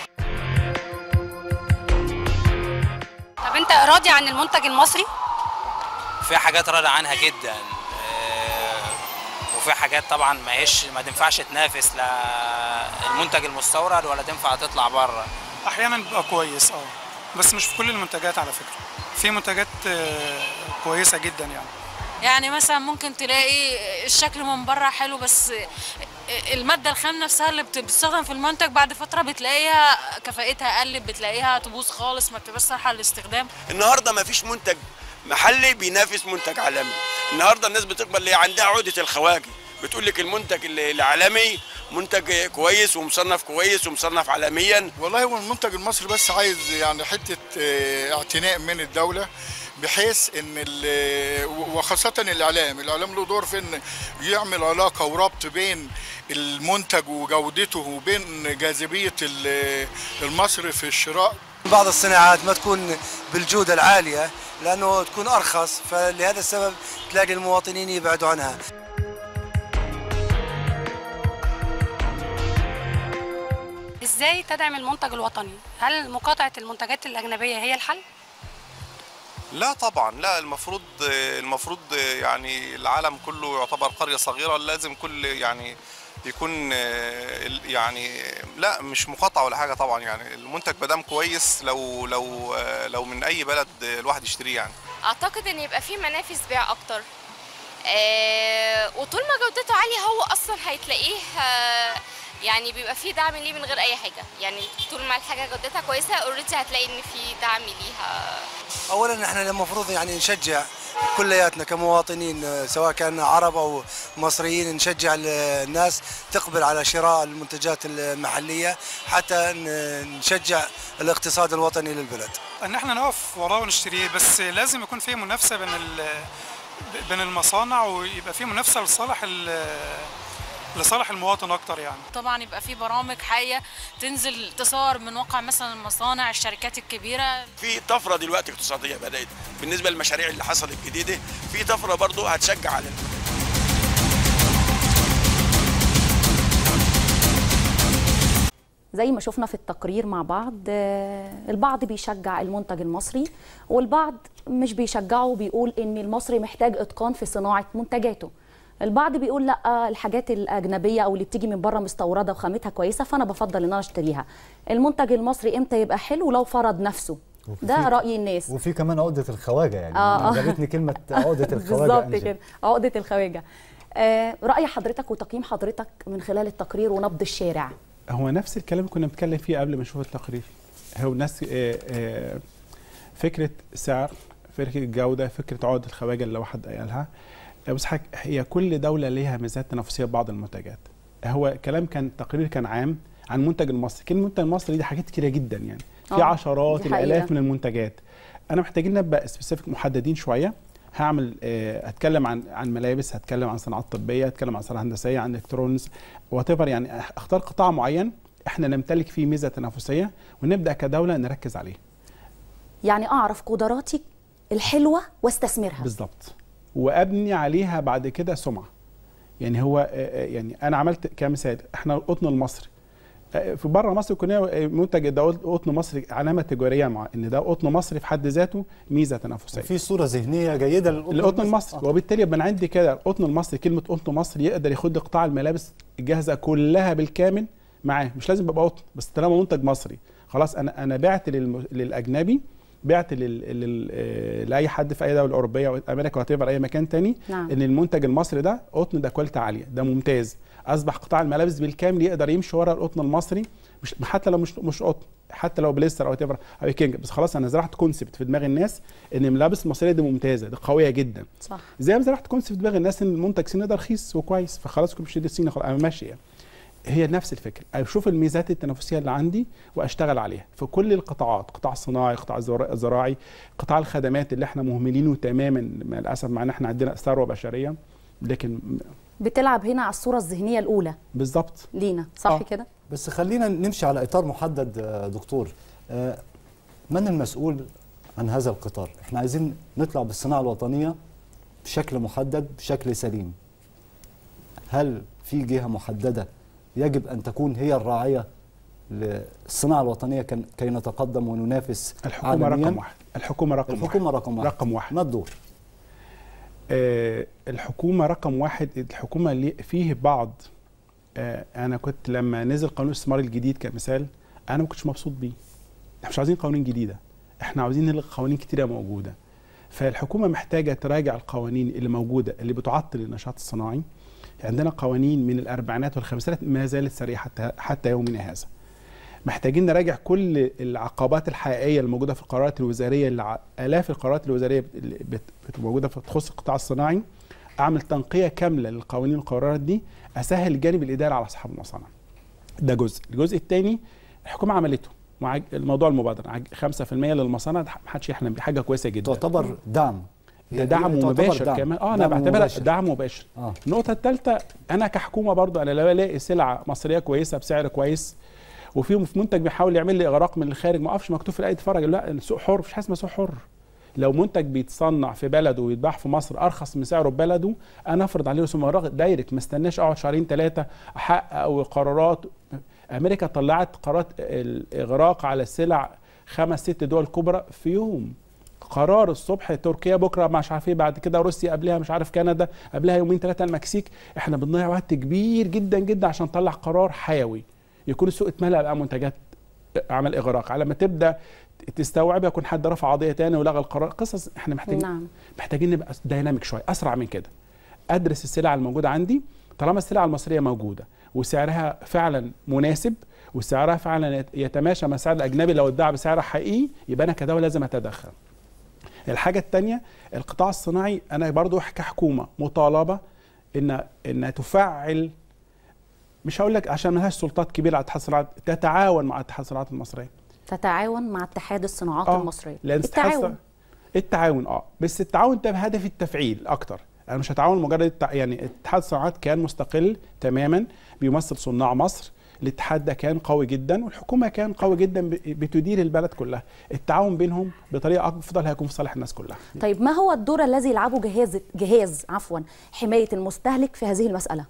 طب أنت راضي عن المنتج المصري؟ في حاجات راضي عنها جدا آه، وفي حاجات طبعا ما هيش ما تنفعش تنافس لا المنتج المستورد ولا تنفع تطلع بره احيانا بيبقى كويس اه بس مش في كل المنتجات على فكره في منتجات آه، كويسه جدا يعني يعني مثلا ممكن تلاقي الشكل من بره حلو بس الماده الخام نفسها اللي بت- بتستخدم في المنتج بعد فتره بتلاقيها كفاءتها قلت بتلاقيها تبوظ خالص ما بتبقاش صالحه للاستخدام النهارده ما فيش منتج محلي بينافس منتج عالمي النهارده الناس بتقبل اللي عندها عقده الخواجه بتقول لك المنتج ال- العالمي منتج كويس ومصنف كويس ومصنف عالميا والله هو المنتج المصري بس عايز يعني حته آه، اعتناء من الدوله بحيث ان ال- وخاصه الاعلام الاعلام له دور في ان يعمل علاقه وربط بين المنتج وجودته وبين جاذبيه ال- المصري في الشراء بعض الصناعات ما تكون بالجوده العاليه لانه تكون ارخص فلهذا السبب تلاقي المواطنين يبعدوا عنها إزاي تدعم المنتج الوطني؟ هل مقاطعة المنتجات الأجنبية هي الحل؟ لا طبعا لا المفروض المفروض يعني العالم كله يعتبر قرية صغيرة لازم كل يعني يكون آه، يعني لا مش مقاطعة ولا حاجة طبعا يعني المنتج مادام كويس لو لو آه، لو من أي بلد الواحد يشتريه يعني اعتقد ان يبقى في منافس بيع اكتر آه وطول ما جودته عاليه هو اصلا هيتلاقيه آه يعني بيبقى في دعم ليه من غير اي حاجه يعني طول ما الحاجه جودتها كويسه اوريدي هتلاقي ان في دعم ليها اولا احنا المفروض يعني نشجع كلياتنا كمواطنين آه، سواء كان عرب او مصريين نشجع ال- الناس تقبل على شراء المنتجات المحليه حتى ن- نشجع الاقتصاد الوطني للبلد ان احنا نقف وراه ونشتريه بس لازم يكون في منافسه بين ال- بين المصانع ويبقى في منافسه لصالح ال- لصالح المواطن اكتر يعني طبعا يبقى في برامج حيه تنزل تصور من واقع مثلا المصانع الشركات الكبيره في طفره دلوقتي اقتصاديه بدات بالنسبه للمشاريع اللي حصلت جديده في طفره برضه هتشجع على زي ما شفنا في التقرير مع بعض آه، البعض بيشجع المنتج المصري والبعض مش بيشجعه وبيقول ان المصري محتاج اتقان في صناعه منتجاته البعض بيقول لا الحاجات الاجنبيه او اللي بتيجي من بره مستورده وخامتها كويسه فانا بفضل ان انا اشتريها المنتج المصري امتى يبقى حلو لو فرض نفسه ده وفي- راي الناس وفي كمان عقده الخواجه يعني آه، أنا آه. عجبتني كلمه عقده الخواجه بالظبط أنجل. كده عقده الخواجه آه راي حضرتك وتقييم حضرتك من خلال التقرير ونبض الشارع هو نفس الكلام اللي كنا بنتكلم فيه قبل ما نشوف التقرير هو ناس آه، آه، فكره سعر فكره جوده فكره عقد الخواجه اللي واحد قالها آه، بس حك- هي كل دوله ليها ميزات تنافسيه ببعض المنتجات هو كلام كان تقرير كان عام عن المنتج المصري كلمه المنتج المصري دي حاجات كتيره جدا يعني في آه، عشرات دي حقيقة. الالاف من المنتجات انا محتاجين نبقى سبيسيفيك محددين شويه هعمل آه، هتكلم عن عن ملابس هتكلم عن صناعات طبيه هتكلم عن صناعه هندسيه عن الكترونز وات يعني اختار قطاع معين احنا نمتلك فيه ميزه تنافسيه ونبدا كدوله نركز عليه يعني اعرف قدراتي الحلوه واستثمرها بالظبط وابني عليها بعد كده سمعه يعني هو آه، آه، يعني انا عملت كمثال احنا القطن المصري آه، في بره مصر كنا آه، منتج ده قطن مصري علامه تجاريه مع ان ده قطن مصري في حد ذاته ميزه تنافسيه في صوره ذهنيه جيده للقطن القطن المصري وبالتالي يبقى انا عندي كده القطن المصري كلمه قطن مصري يقدر ياخد لي قطاع الملابس الجاهزه كلها بالكامل معاه مش لازم يبقى قطن بس طالما منتج مصري خلاص انا انا بعت للم... للاجنبي بعت لل... لل... آه، لاي حد في اي دوله اوروبيه او امريكا وات اي مكان تاني نعم. ان المنتج المصري ده قطن ده كواليتي عاليه ده ممتاز اصبح قطاع الملابس بالكامل يقدر يمشي ورا القطن المصري مش حتى لو مش مش قطن حتى لو بليستر او تيفر او كينج بس خلاص انا زرعت كونسبت في دماغ الناس ان الملابس المصريه دي ممتازه دي قويه جدا صح زي ما زرعت كونسبت في دماغ الناس ان المنتج صيني ده رخيص وكويس فخلاص كنت بشتري الصيني خلاص انا ماشي يعني. هي نفس الفكره اشوف الميزات التنافسيه اللي عندي واشتغل عليها في كل القطاعات قطاع الصناعي قطاع الزرا- الزراعي قطاع الخدمات اللي احنا مهملينه تماما مع الاسف مع ان احنا عندنا ثروه بشريه لكن بتلعب هنا على الصوره الذهنيه الاولى بالظبط لينا صح آه. كده بس خلينا نمشي على اطار محدد آه، دكتور آه، من المسؤول عن هذا القطار احنا عايزين نطلع بالصناعه الوطنيه بشكل محدد بشكل سليم هل في جهه محدده يجب ان تكون هي الراعيه للصناعه الوطنيه كن- كي نتقدم وننافس الحكومه عالمياً؟ رقم واحد الحكومه رقم الحكومه واحد. رقم واحد رقم واحد ما الدور آه، الحكومه رقم واحد الحكومه اللي فيه بعض آه، انا كنت لما نزل قانون الاستثمار الجديد كمثال انا ما كنتش مبسوط بيه احنا مش عايزين قوانين جديده احنا عاوزين نلغي قوانين كتيره موجوده فالحكومه محتاجه تراجع القوانين اللي موجوده اللي بتعطل النشاط الصناعي عندنا قوانين من الاربعينات والخمسينات ما زالت سريعه حتى حتى يومنا هذا محتاجين نراجع كل العقبات الحقيقيه الموجوده في القرارات الوزاريه اللي ع- الاف القرارات الوزاريه اللي بت- بت- موجوده في تخص القطاع الصناعي اعمل تنقيه كامله للقوانين والقرارات دي اسهل الجانب الاداري على اصحاب المصانع ده جزء الجزء الثاني الحكومه عملته مع الموضوع المبادره عج- 5% للمصانع ده محدش يحلم بيه حاجه كويسه جدا تعتبر دعم ده هي- دعم هي تعتبر مباشر دعم. كمان اه انا دعم بعتبرها مباشر. دعم مباشر آه. النقطه الثالثه انا كحكومه برضو انا لو الاقي سلعه مصريه كويسه بسعر كويس وفي في منتج بيحاول يعمل لي اغراق من الخارج ما اقفش مكتوب في الايه اتفرج لا السوق حر مفيش حاجه اسمها سوق حر لو منتج بيتصنع في بلده ويتباع في مصر ارخص من سعره في بلده انا افرض عليه رسوم اغراق دايركت ما استناش اقعد شهرين ثلاثه احقق او قرارات امريكا طلعت قرارات الاغراق على السلع خمس ست دول كبرى في يوم قرار الصبح تركيا بكره مش عارف ايه بعد كده روسيا قبلها مش عارف كندا قبلها يومين ثلاثه المكسيك احنا بنضيع وقت كبير جدا جدا عشان نطلع قرار حيوي يكون السوق اتملأ بقى منتجات عمل اغراق على ما تبدا تستوعب يكون حد رفع قضيه تاني ولغى القرار قصص احنا محتاجين نعم محتاجين نبقى دايناميك شويه اسرع من كده ادرس السلع الموجوده عندي طالما السلع المصريه موجوده وسعرها فعلا مناسب وسعرها فعلا يت- يتماشى مع السعر الاجنبي لو اتباع بسعر حقيقي يبقى انا كدوله لازم اتدخل الحاجه الثانيه القطاع الصناعي انا برضو كحكومه مطالبه ان ان تفعل مش هقول لك عشان ملهاش سلطات كبيره على اتحاد الصناعات تتعاون مع اتحاد الصناعات المصريه تتعاون مع اتحاد الصناعات آه، المصريه لان اتحاد التعاون الصناعات- التعاون اه بس التعاون ده بهدف التفعيل اكتر انا مش هتعاون مجرد التع- يعني اتحاد الصناعات كان مستقل تماما بيمثل صناع مصر الاتحاد ده كان قوي جدا والحكومه كان قوي جدا ب- بتدير البلد كلها التعاون بينهم بطريقه افضل هيكون في صالح الناس كلها طيب ما هو الدور الذي يلعبه جهاز جهاز عفوا حمايه المستهلك في هذه المساله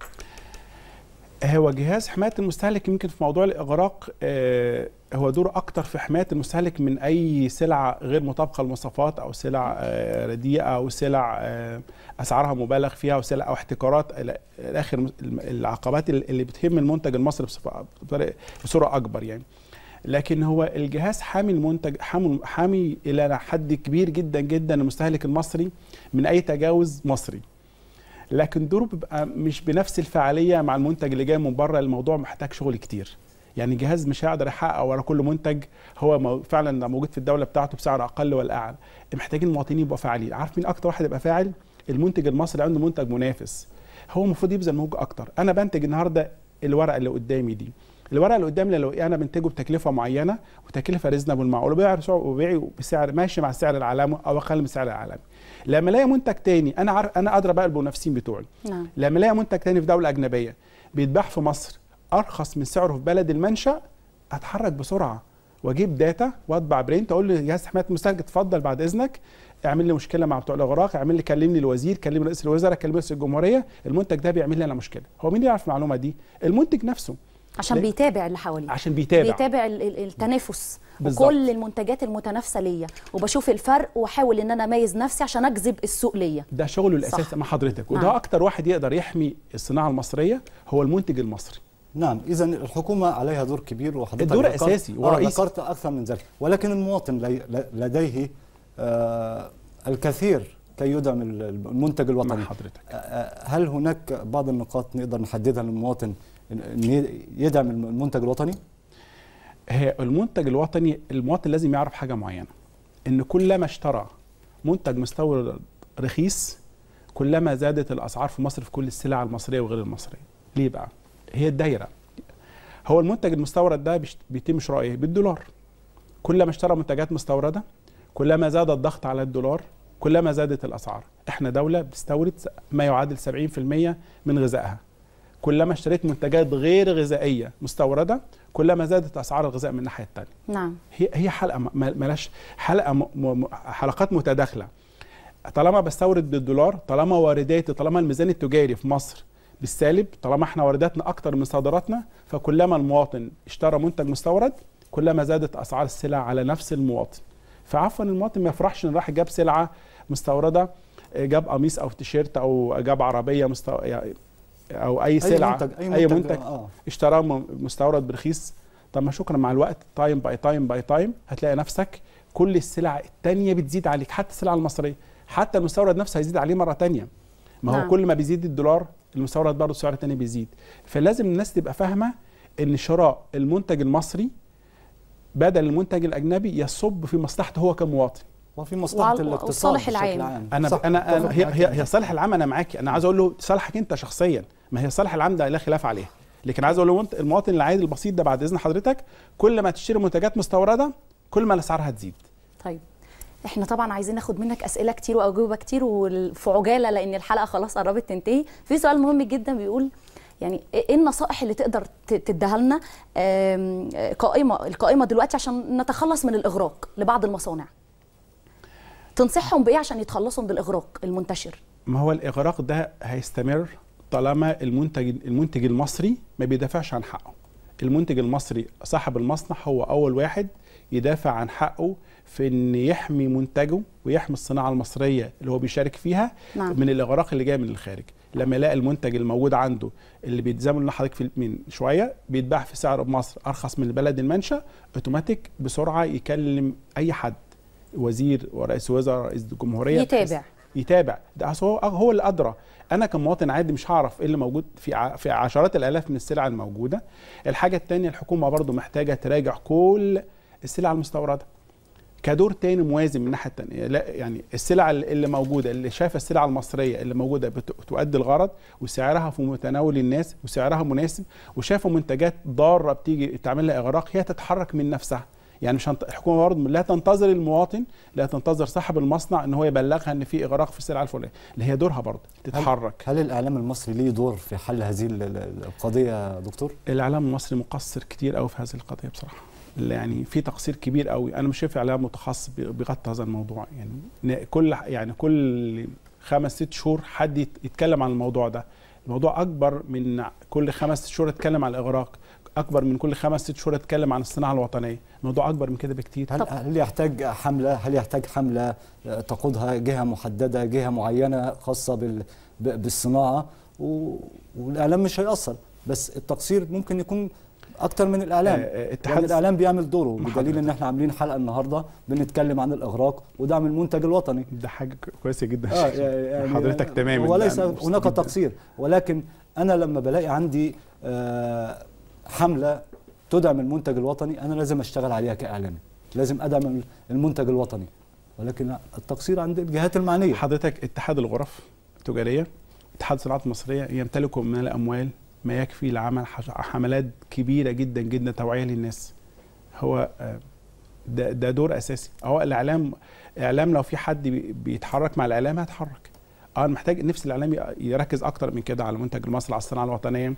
هو جهاز حمايه المستهلك يمكن في موضوع الاغراق آه، هو دور اكتر في حمايه المستهلك من اي سلعه غير مطابقه للمواصفات او سلع آه، رديئه او سلع آه، اسعارها مبالغ فيها او سلع او احتكارات الى إلى اخر الم- العقبات اللي بتهم المنتج المصري بصفة- بطريقة- بصوره اكبر يعني لكن هو الجهاز حامي المنتج حامي, حامي الى حد كبير جدا جدا المستهلك المصري من اي تجاوز مصري لكن دوره بيبقى مش بنفس الفعاليه مع المنتج اللي جاي من بره الموضوع محتاج شغل كتير يعني الجهاز مش هيقدر يحقق ورا كل منتج هو مو- فعلا موجود في الدوله بتاعته بسعر اقل ولا اعلى محتاجين المواطنين يبقوا فاعلين عارف مين اكتر واحد يبقى فاعل المنتج المصري عنده منتج منافس هو المفروض يبذل مجهود اكتر انا بنتج النهارده الورقه اللي قدامي دي الورقه اللي قدامي لو انا بنتجه بتكلفه معينه وتكلفه ريزنبل معقول وبيع وبيعي بسعر ماشي مع السعر العالمي او اقل من السعر العالمي لما الاقي منتج تاني انا عارف انا ادرى بقى المنافسين بتوعي نعم لما الاقي منتج تاني في دوله اجنبيه بيتباع في مصر ارخص من سعره في بلد المنشا اتحرك بسرعه واجيب داتا واطبع برنت اقول لجهاز حمايه المستهلك اتفضل بعد اذنك اعمل لي مشكله مع بتوع الاغراق اعمل لي كلمني الوزير كلمني رئيس الوزراء كلمني رئيس الجمهوريه المنتج ده بيعمل لي انا مشكله هو مين اللي يعرف المعلومه دي المنتج نفسه عشان ليه؟ بيتابع اللي حواليه عشان بيتابع بيتابع ال- ال- التنافس بالظبط. وكل المنتجات المتنافسه ليا وبشوف الفرق واحاول ان انا اميز نفسي عشان اجذب السوق ليا ده شغله الاساسي صح. مع حضرتك وده نعم. اكتر واحد يقدر يحمي الصناعه المصريه هو المنتج المصري نعم اذا الحكومه عليها دور كبير وحضرتك الدور ذكرت- أساسي آه ورئيسي. ذكرت اكثر من ذلك ولكن المواطن لي ل- لديه آه الكثير كي يدعم ال- المنتج الوطني مع حضرتك آه، هل هناك بعض النقاط نقدر نحددها للمواطن إن- ان يدعم المنتج الوطني هي المنتج الوطني المواطن لازم يعرف حاجه معينه ان كلما اشترى منتج مستورد رخيص كلما زادت الاسعار في مصر في كل السلع المصريه وغير المصريه ليه بقى هي الدايره هو المنتج المستورد ده بيشت- بيتم شرائه إيه؟ بالدولار كلما اشترى منتجات مستورده كلما زاد الضغط على الدولار كلما زادت الاسعار احنا دوله بتستورد س- ما يعادل 70% من غذائها كلما اشتريت منتجات غير غذائيه مستورده كلما زادت اسعار الغذاء من الناحيه الثانيه نعم هي هي حلقه م- ما- ملاش حلقه م م حلقات متداخله طالما بستورد بالدولار طالما وارداتي طالما الميزان التجاري في مصر بالسالب طالما احنا وارداتنا اكتر من صادراتنا فكلما المواطن اشترى منتج مستورد كلما زادت اسعار السلع على نفس المواطن فعفوا المواطن ما يفرحش ان راح جاب سلعه مستورده جاب قميص او تيشيرت او جاب عربيه مستو... يعني او اي سلعه منتج- أي اي منتج، منتج آه. اشتراه م- مستورد برخيص طب ما شكرا مع الوقت تايم باي تايم باي تايم هتلاقي نفسك كل السلع التانية بتزيد عليك حتى السلع المصريه حتى المستورد نفسه هيزيد عليه مره تانية ما هو نعم. كل ما بيزيد الدولار المستورد برضه السعر التاني بيزيد فلازم الناس تبقى فاهمه ان شراء المنتج المصري بدل المنتج الاجنبي يصب في مصلحته هو كمواطن وفي مصلحه وعلى- الاقتصاد والصالح بشكل العام. عام انا صح، انا, أنا أتفق هي معك هي, جداً. هي صالح العام انا معاكي انا عايز اقول له صالحك انت شخصيا ما هي صالح العام ده لا خلاف عليه لكن عايز اقول له انت المواطن العادي البسيط ده بعد اذن حضرتك كل ما تشتري منتجات مستورده كل ما الاسعار هتزيد طيب احنا طبعا عايزين ناخد منك اسئله كتير واجوبه كتير وفي عجاله لان الحلقه خلاص قربت تنتهي في سؤال مهم جدا بيقول يعني ايه النصائح اللي تقدر ت- تديها لنا آم، قائمه القائمه دلوقتي عشان نتخلص من الاغراق لبعض المصانع تنصحهم بايه عشان يتخلصوا من الاغراق المنتشر ما هو الاغراق ده هيستمر طالما المنتج المنتج المصري ما بيدافعش عن حقه المنتج المصري صاحب المصنع هو اول واحد يدافع عن حقه في ان يحمي منتجه ويحمي الصناعه المصريه اللي هو بيشارك فيها نعم. من الاغراق اللي جايه من الخارج لما يلاقي المنتج الموجود عنده اللي بيتزامن اللي حضرتك في من شويه بيتباع في سعر بمصر ارخص من البلد المنشا اوتوماتيك بسرعه يكلم اي حد وزير ورئيس وزراء رئيس الجمهوريه يتابع. يتابع ده أصل هو هو اللي ادرى انا كمواطن عادي مش هعرف ايه اللي موجود في ع- في عشرات الالاف من السلع الموجوده الحاجه الثانيه الحكومه برضو محتاجه تراجع كل السلع المستورده كدور تاني موازي من الناحيه الثانيه لا يعني السلع اللي موجوده اللي شايفه السلع المصريه اللي موجوده بت- بتؤدي الغرض وسعرها في متناول الناس وسعرها مناسب وشايفه منتجات ضاره بتيجي تعمل لها اغراق هي تتحرك من نفسها يعني مش هنط... الحكومه برضه لا تنتظر المواطن لا تنتظر صاحب المصنع ان هو يبلغها ان في اغراق في السلعه الفلانيه اللي هي دورها برضه تتحرك هل الاعلام المصري ليه دور في حل هذه ال- ال- القضيه يا دكتور الاعلام المصري مقصر كتير قوي في هذه القضيه بصراحه يعني في تقصير كبير قوي انا مش شايف اعلام متخصص بي- بيغطي هذا الموضوع يعني ن- كل يعني كل خمس ست شهور حد يت- يتكلم عن الموضوع ده الموضوع اكبر من كل خمس ست شهور يتكلم عن الاغراق اكبر من كل خمس ست شهور يتكلم عن الصناعه الوطنيه الموضوع اكبر من كده بكتير هل, هل يحتاج حمله هل يحتاج حمله آه، تقودها جهه محدده جهه معينه خاصه بال ب- بالصناعه و... والاعلام مش هيأثر بس التقصير ممكن يكون اكتر من الاعلام آه، آه، يعني اتحاد- الاعلام بيعمل دوره مع بدليل ان حضرتك. احنا عاملين حلقه النهارده بنتكلم عن الاغراق ودعم المنتج الوطني ده حاجه كويسه جدا آه يعني حضرتك تماما وليس ده مبسوط هناك جداً. تقصير ولكن انا لما بلاقي عندي آه، حمله تدعم المنتج الوطني انا لازم اشتغل عليها كاعلامي لازم ادعم المنتج الوطني ولكن التقصير عند الجهات المعنيه حضرتك اتحاد الغرف التجاريه اتحاد الصناعات المصريه يمتلك من الاموال ما يكفي لعمل حش- حملات كبيره جدا جدا توعيه للناس هو آه، ده, ده دور اساسي هو الاعلام اعلام لو في حد بي- بيتحرك مع الاعلام هيتحرك اه أنا محتاج نفس الاعلام ي- يركز اكتر من كده على منتج المصري على الصناعه الوطنيه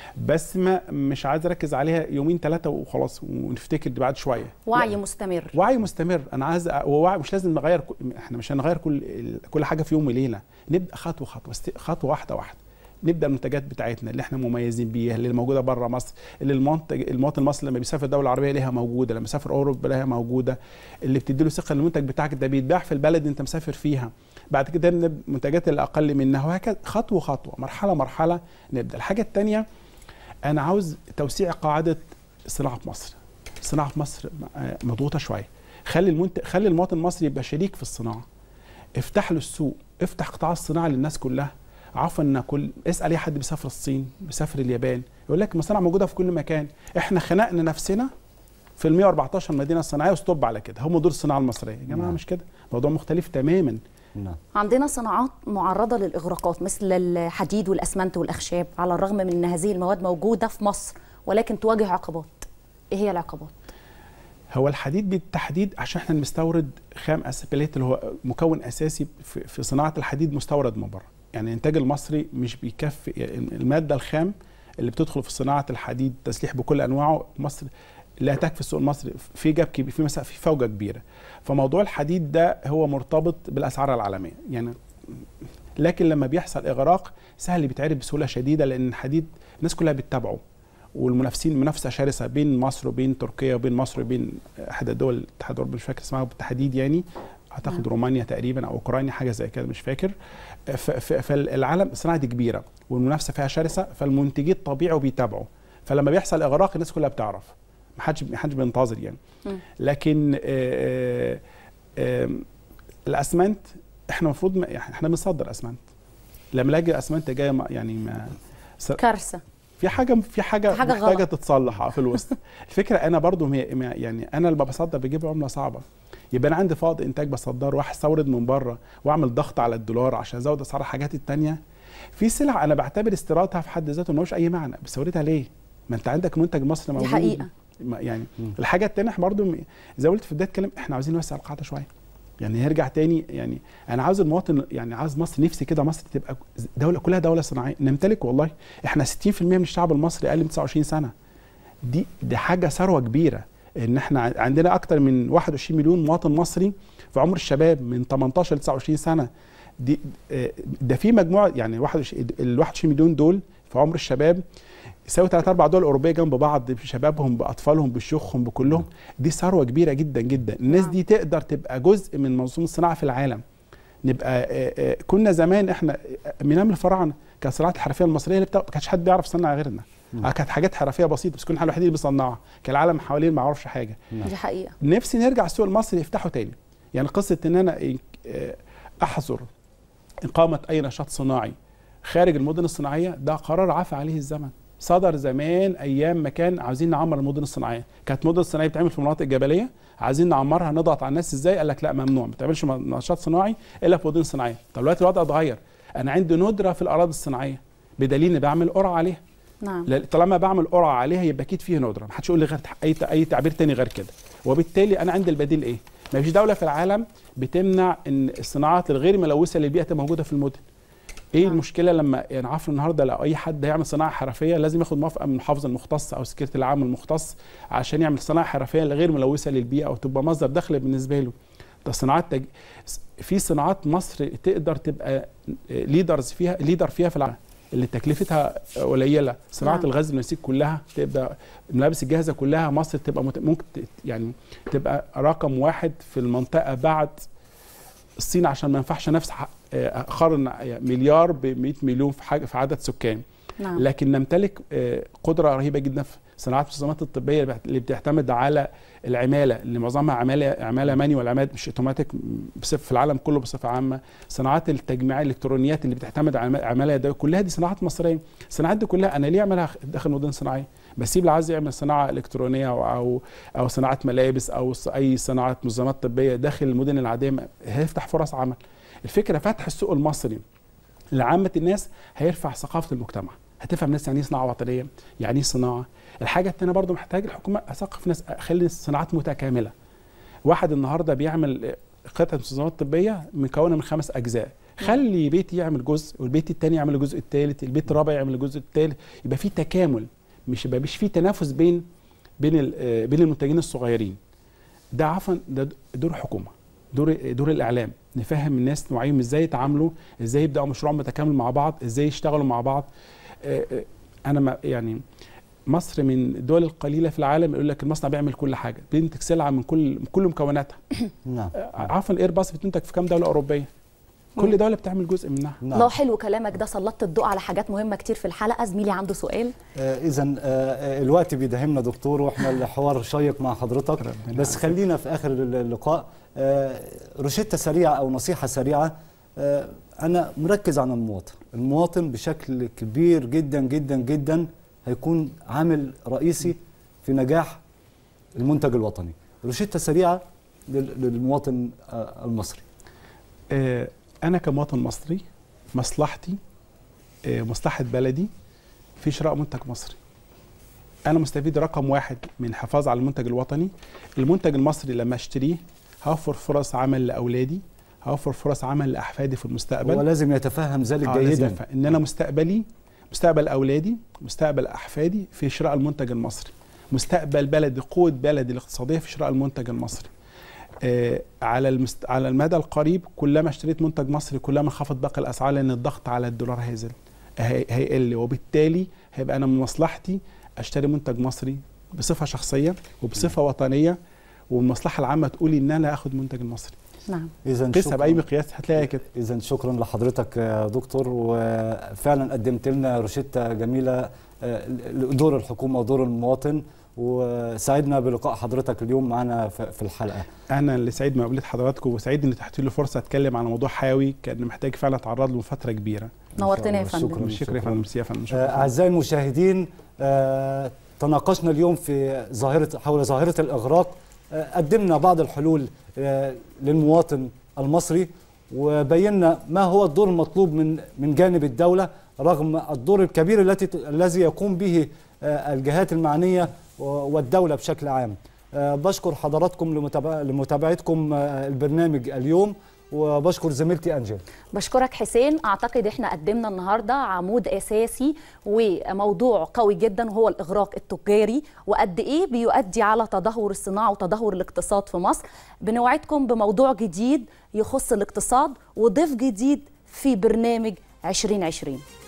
بس ما مش عايز اركز عليها يومين ثلاثه وخلاص ونفتكر بعد شويه وعي مستمر وعي مستمر انا عايز أ- ووعي مش لازم نغير كل- احنا مش هنغير كل كل حاجه في يوم وليله نبدا خطوه خطوه است- خطوه واحده واحده نبدا المنتجات بتاعتنا اللي احنا مميزين بيها اللي موجوده بره مصر اللي المنتج المواطن المصري لما بيسافر دوله عربيه ليها موجوده لما يسافر اوروبا ليها موجوده اللي بتدي له ثقه ان المنتج بتاعك ده بيتباع في البلد اللي انت مسافر فيها بعد كده نبدا المنتجات اللي اقل منها وهكذا خطوه خطوه مرحله مرحله نبدا الحاجه الثانيه انا عاوز توسيع قاعده صناعه مصر صناعه مصر آه، مضغوطه شويه خلي المنتج خلي المواطن المصري يبقى شريك في الصناعه افتح له السوق افتح قطاع الصناعه للناس كلها عارفه ان كل اسال اي حد بيسافر الصين بيسافر اليابان يقول لك المصانع موجوده في كل مكان احنا خنقنا نفسنا في ال 114 مدينه صناعيه وستوب على كده هم دول الصناعه المصريه يا جماعه نعم. مش كده موضوع مختلف تماما نعم عندنا صناعات معرضة للإغراقات مثل الحديد والأسمنت والأخشاب على الرغم من أن هذه المواد موجودة في مصر ولكن تواجه عقبات إيه هي العقبات؟ هو الحديد بالتحديد عشان احنا بنستورد خام اسبليت اللي هو مكون اساسي في, في صناعه الحديد مستورد من بره يعني الانتاج المصري مش بيكفي يعني الماده الخام اللي بتدخل في صناعه الحديد تسليح بكل انواعه مصر لا تكفي السوق المصري في جاب كبير في مسا في فوجه كبيره فموضوع الحديد ده هو مرتبط بالاسعار العالميه يعني لكن لما بيحصل اغراق سهل بيتعرف بسهوله شديده لان الحديد الناس كلها بتتابعه والمنافسين منافسه شرسه بين مصر وبين تركيا وبين مصر وبين احدى الدول الاتحاد الاوروبي مش فاكر اسمها بالتحديد يعني اعتقد نعم. رومانيا تقريبا او اوكرانيا حاجه زي كده مش فاكر ف- ف- فالعالم الصناعه دي كبيره والمنافسه فيها شرسه فالمنتجين طبيعي بيتابعوا فلما بيحصل اغراق الناس كلها بتعرف ما حدش ما حدش بينتظر يعني مم. لكن آه، آه، آه، الاسمنت احنا المفروض ما- يعني احنا بنصدر اسمنت لما الاقي اسمنت جايه ما- يعني ما س- كارثة في حاجه في حاجه, حاجة محتاجه غلط. تتصلح آه، في الوسط الفكره انا برضو م- م- يعني انا لما بصدر بجيب عمله صعبه يبقى انا عندي فائض انتاج بصدره واستورد من بره واعمل ضغط على الدولار عشان ازود اسعار الحاجات التانية في سلع انا بعتبر استيرادها في حد ذاته ملوش اي معنى بستوردها ليه؟ ما انت عندك منتج مصري دي موجود حقيقة. ما- يعني الحاجه التانية احنا برضو م- زي ما قلت في بدايه الكلام احنا عاوزين نوسع القاعده شويه يعني نرجع تاني يعني انا عاوز المواطن يعني عاوز مصر نفسي كده مصر تبقى دوله كلها دوله صناعيه نمتلك والله احنا 60% من الشعب المصري اقل من 29 سنه دي دي حاجه ثروه كبيره ان احنا ع- عندنا اكتر من 21 مليون مواطن مصري في عمر الشباب من 18 ل 29 سنه دي آه، ده في مجموعه يعني 21 ال 21 مليون دول في عمر الشباب يساوي ثلاث اربع دول اوروبيه جنب بعض بشبابهم باطفالهم بشيوخهم بكلهم دي ثروه كبيره جدا جدا الناس دي تقدر تبقى جزء من منظومه الصناعه في العالم نبقى آه، آه، كنا زمان احنا من ايام الفراعنه كانت صناعه الحرفيه المصريه اللي بتا... ما كانش حد بيعرف يصنع غيرنا آه، كانت حاجات حرفيه بسيطه بس كنا احنا الوحيدين اللي بنصنعها كان العالم حوالينا ما يعرفش حاجه دي حقيقة نفسي نرجع السوق المصري يفتحه تاني يعني قصه ان انا آه، احظر اقامه اي نشاط صناعي خارج المدن الصناعيه ده قرار عفى عليه الزمن صدر زمان ايام ما كان عاوزين نعمر المدن الصناعيه كانت مدن صناعيه بتعمل في المناطق الجبليه عايزين نعمرها نضغط على الناس ازاي قال لك لا ممنوع ما تعملش م- نشاط صناعي الا في مدن صناعيه طب دلوقتي الوضع اتغير انا عندي ندره في الاراضي الصناعيه بدليل اني بعمل قرعه عليها نعم لا- طالما بعمل قرعه عليها يبقى اكيد فيه ندره ما حدش يقول لي غير اي اي تعبير تاني غير كده وبالتالي انا عندي البديل ايه ما فيش دوله في العالم بتمنع ان الصناعات الغير ملوثه للبيئه تبقى موجوده في المدن ايه نعم. المشكله لما يعني عارف النهارده لو اي حد هيعمل صناعه حرفيه لازم ياخد موافقه من المحافظ المختص او سكرتير العام المختص عشان يعمل صناعه حرفيه غير ملوثه للبيئه او تبقى مصدر دخل بالنسبه له ده صناعات تج... في صناعات مصر تقدر تبقى ليدرز فيها ليدر فيها في العالم اللي تكلفتها قليله صناعه نعم. الغزل والنسيج كلها تبقى الملابس الجاهزه كلها مصر تبقى مت... ممكن ت- يعني تبقى رقم واحد في المنطقه بعد الصين عشان ما ينفعش نفس ح- آه، اقارن مليار ب 100 مليون في حاجه في عدد سكان نعم. لكن نمتلك آه، قدره رهيبه جدا في صناعه المستلزمات الطبيه اللي بت- اللي بتعتمد على العماله اللي معظمها عماله عماله مانيوال عماله مش اوتوماتيك بصفه في العالم كله بصفه عامه صناعات التجميع الالكترونيات اللي بتعتمد على عم- عماله يدويه كلها دي صناعات مصريه الصناعات دي كلها انا ليه اعملها داخل مدن صناعيه بسيب اللي عايز يعمل صناعه الكترونيه او او, أو صناعه ملابس او ص- اي صناعه مستلزمات طبيه داخل المدن العاديه ما- هيفتح فرص عمل الفكره فتح السوق المصري لعامه الناس هيرفع ثقافه المجتمع هتفهم الناس يعني ايه صناعه وطنيه يعني ايه صناعه الحاجه الثانيه برضو محتاج الحكومه اثقف ناس اخلي الصناعات متكامله واحد النهارده بيعمل قطعه مستلزمات طبيه مكونه من خمس اجزاء خلي بيت يعمل جزء والبيت الثاني يعمل الجزء الثالث البيت الرابع يعمل الجزء الثالث يبقى في تكامل مش يبقى مش في تنافس بين بين ال- آه، بين المنتجين الصغيرين ده عفوا ده دور حكومه دور دور الاعلام نفهم الناس نوعيهم ازاي يتعاملوا ازاي يبداوا مشروع متكامل مع بعض ازاي يشتغلوا مع بعض آه، آه، انا ما يعني مصر من الدول القليله في العالم يقول لك المصنع بيعمل كل حاجه بينتج سلعه من كل من كل مكوناتها نعم عفوا الايرباص بتنتج في كام دوله اوروبيه كل دوله بتعمل جزء منها الله حلو كلامك ده سلطت الضوء على حاجات مهمه كتير في الحلقه زميلي عنده سؤال اذا الوقت بيداهمنا دكتور واحنا الحوار شيق مع حضرتك بس خلينا في اخر اللقاء آه، روشته سريعه او نصيحه سريعه آه، انا مركز على المواطن المواطن بشكل كبير جدا جدا جدا هيكون عامل رئيسي في نجاح المنتج الوطني روشته سريعه لل- للمواطن آه، المصري آه، انا كمواطن مصري مصلحتي آه، مصلحه بلدي في شراء منتج مصري انا مستفيد رقم واحد من الحفاظ على المنتج الوطني المنتج المصري لما اشتريه هوفر فرص عمل لاولادي هوفر فرص عمل لاحفادي في المستقبل هو لازم يتفهم ذلك آه، لازم جيدا يفهم ان انا مستقبلي مستقبل اولادي مستقبل احفادي في شراء المنتج المصري مستقبل بلدي قوه بلدي الاقتصاديه في شراء المنتج المصري آه على المست... على المدى القريب كلما اشتريت منتج مصري كلما انخفض باقي الاسعار لان الضغط على الدولار هيزل هي- هيقل وبالتالي هيبقى انا من مصلحتي اشتري منتج مصري بصفه شخصيه وبصفه وطنيه والمصلحه العامه تقولي ان انا اخد منتج المصري نعم اذا قيسها باي مقياس هتلاقيها كده اذا شكرا لحضرتك يا دكتور وفعلا قدمت لنا روشته جميله آه، لدور الحكومه ودور المواطن وسعدنا بلقاء حضرتك اليوم معنا في في الحلقه انا اللي سعيد بمقابله حضراتكم وسعيد ان تحت لي فرصه اتكلم على موضوع حيوي كان محتاج فعلا اتعرض له فتره كبيره نورتنا يا فندم شكرا شكرا يا فندم ميرسي يا فندم آه، شكرا اعزائي المشاهدين آه، تناقشنا اليوم في ظاهره حول ظاهره الاغراق آه، قدمنا بعض الحلول آه، للمواطن المصري وبينا ما هو الدور المطلوب من من جانب الدوله رغم الدور الكبير التي الذي يقوم به آه، الجهات المعنيه و- والدوله بشكل عام. آه، بشكر حضراتكم لمتابع- لمتابعتكم آه، البرنامج اليوم وبشكر زميلتي انجل. بشكرك حسين اعتقد احنا قدمنا النهارده عمود اساسي وموضوع قوي جدا وهو الاغراق التجاري وقد ايه بيؤدي على تدهور الصناعه وتدهور الاقتصاد في مصر بنوعدكم بموضوع جديد يخص الاقتصاد وضيف جديد في برنامج 2020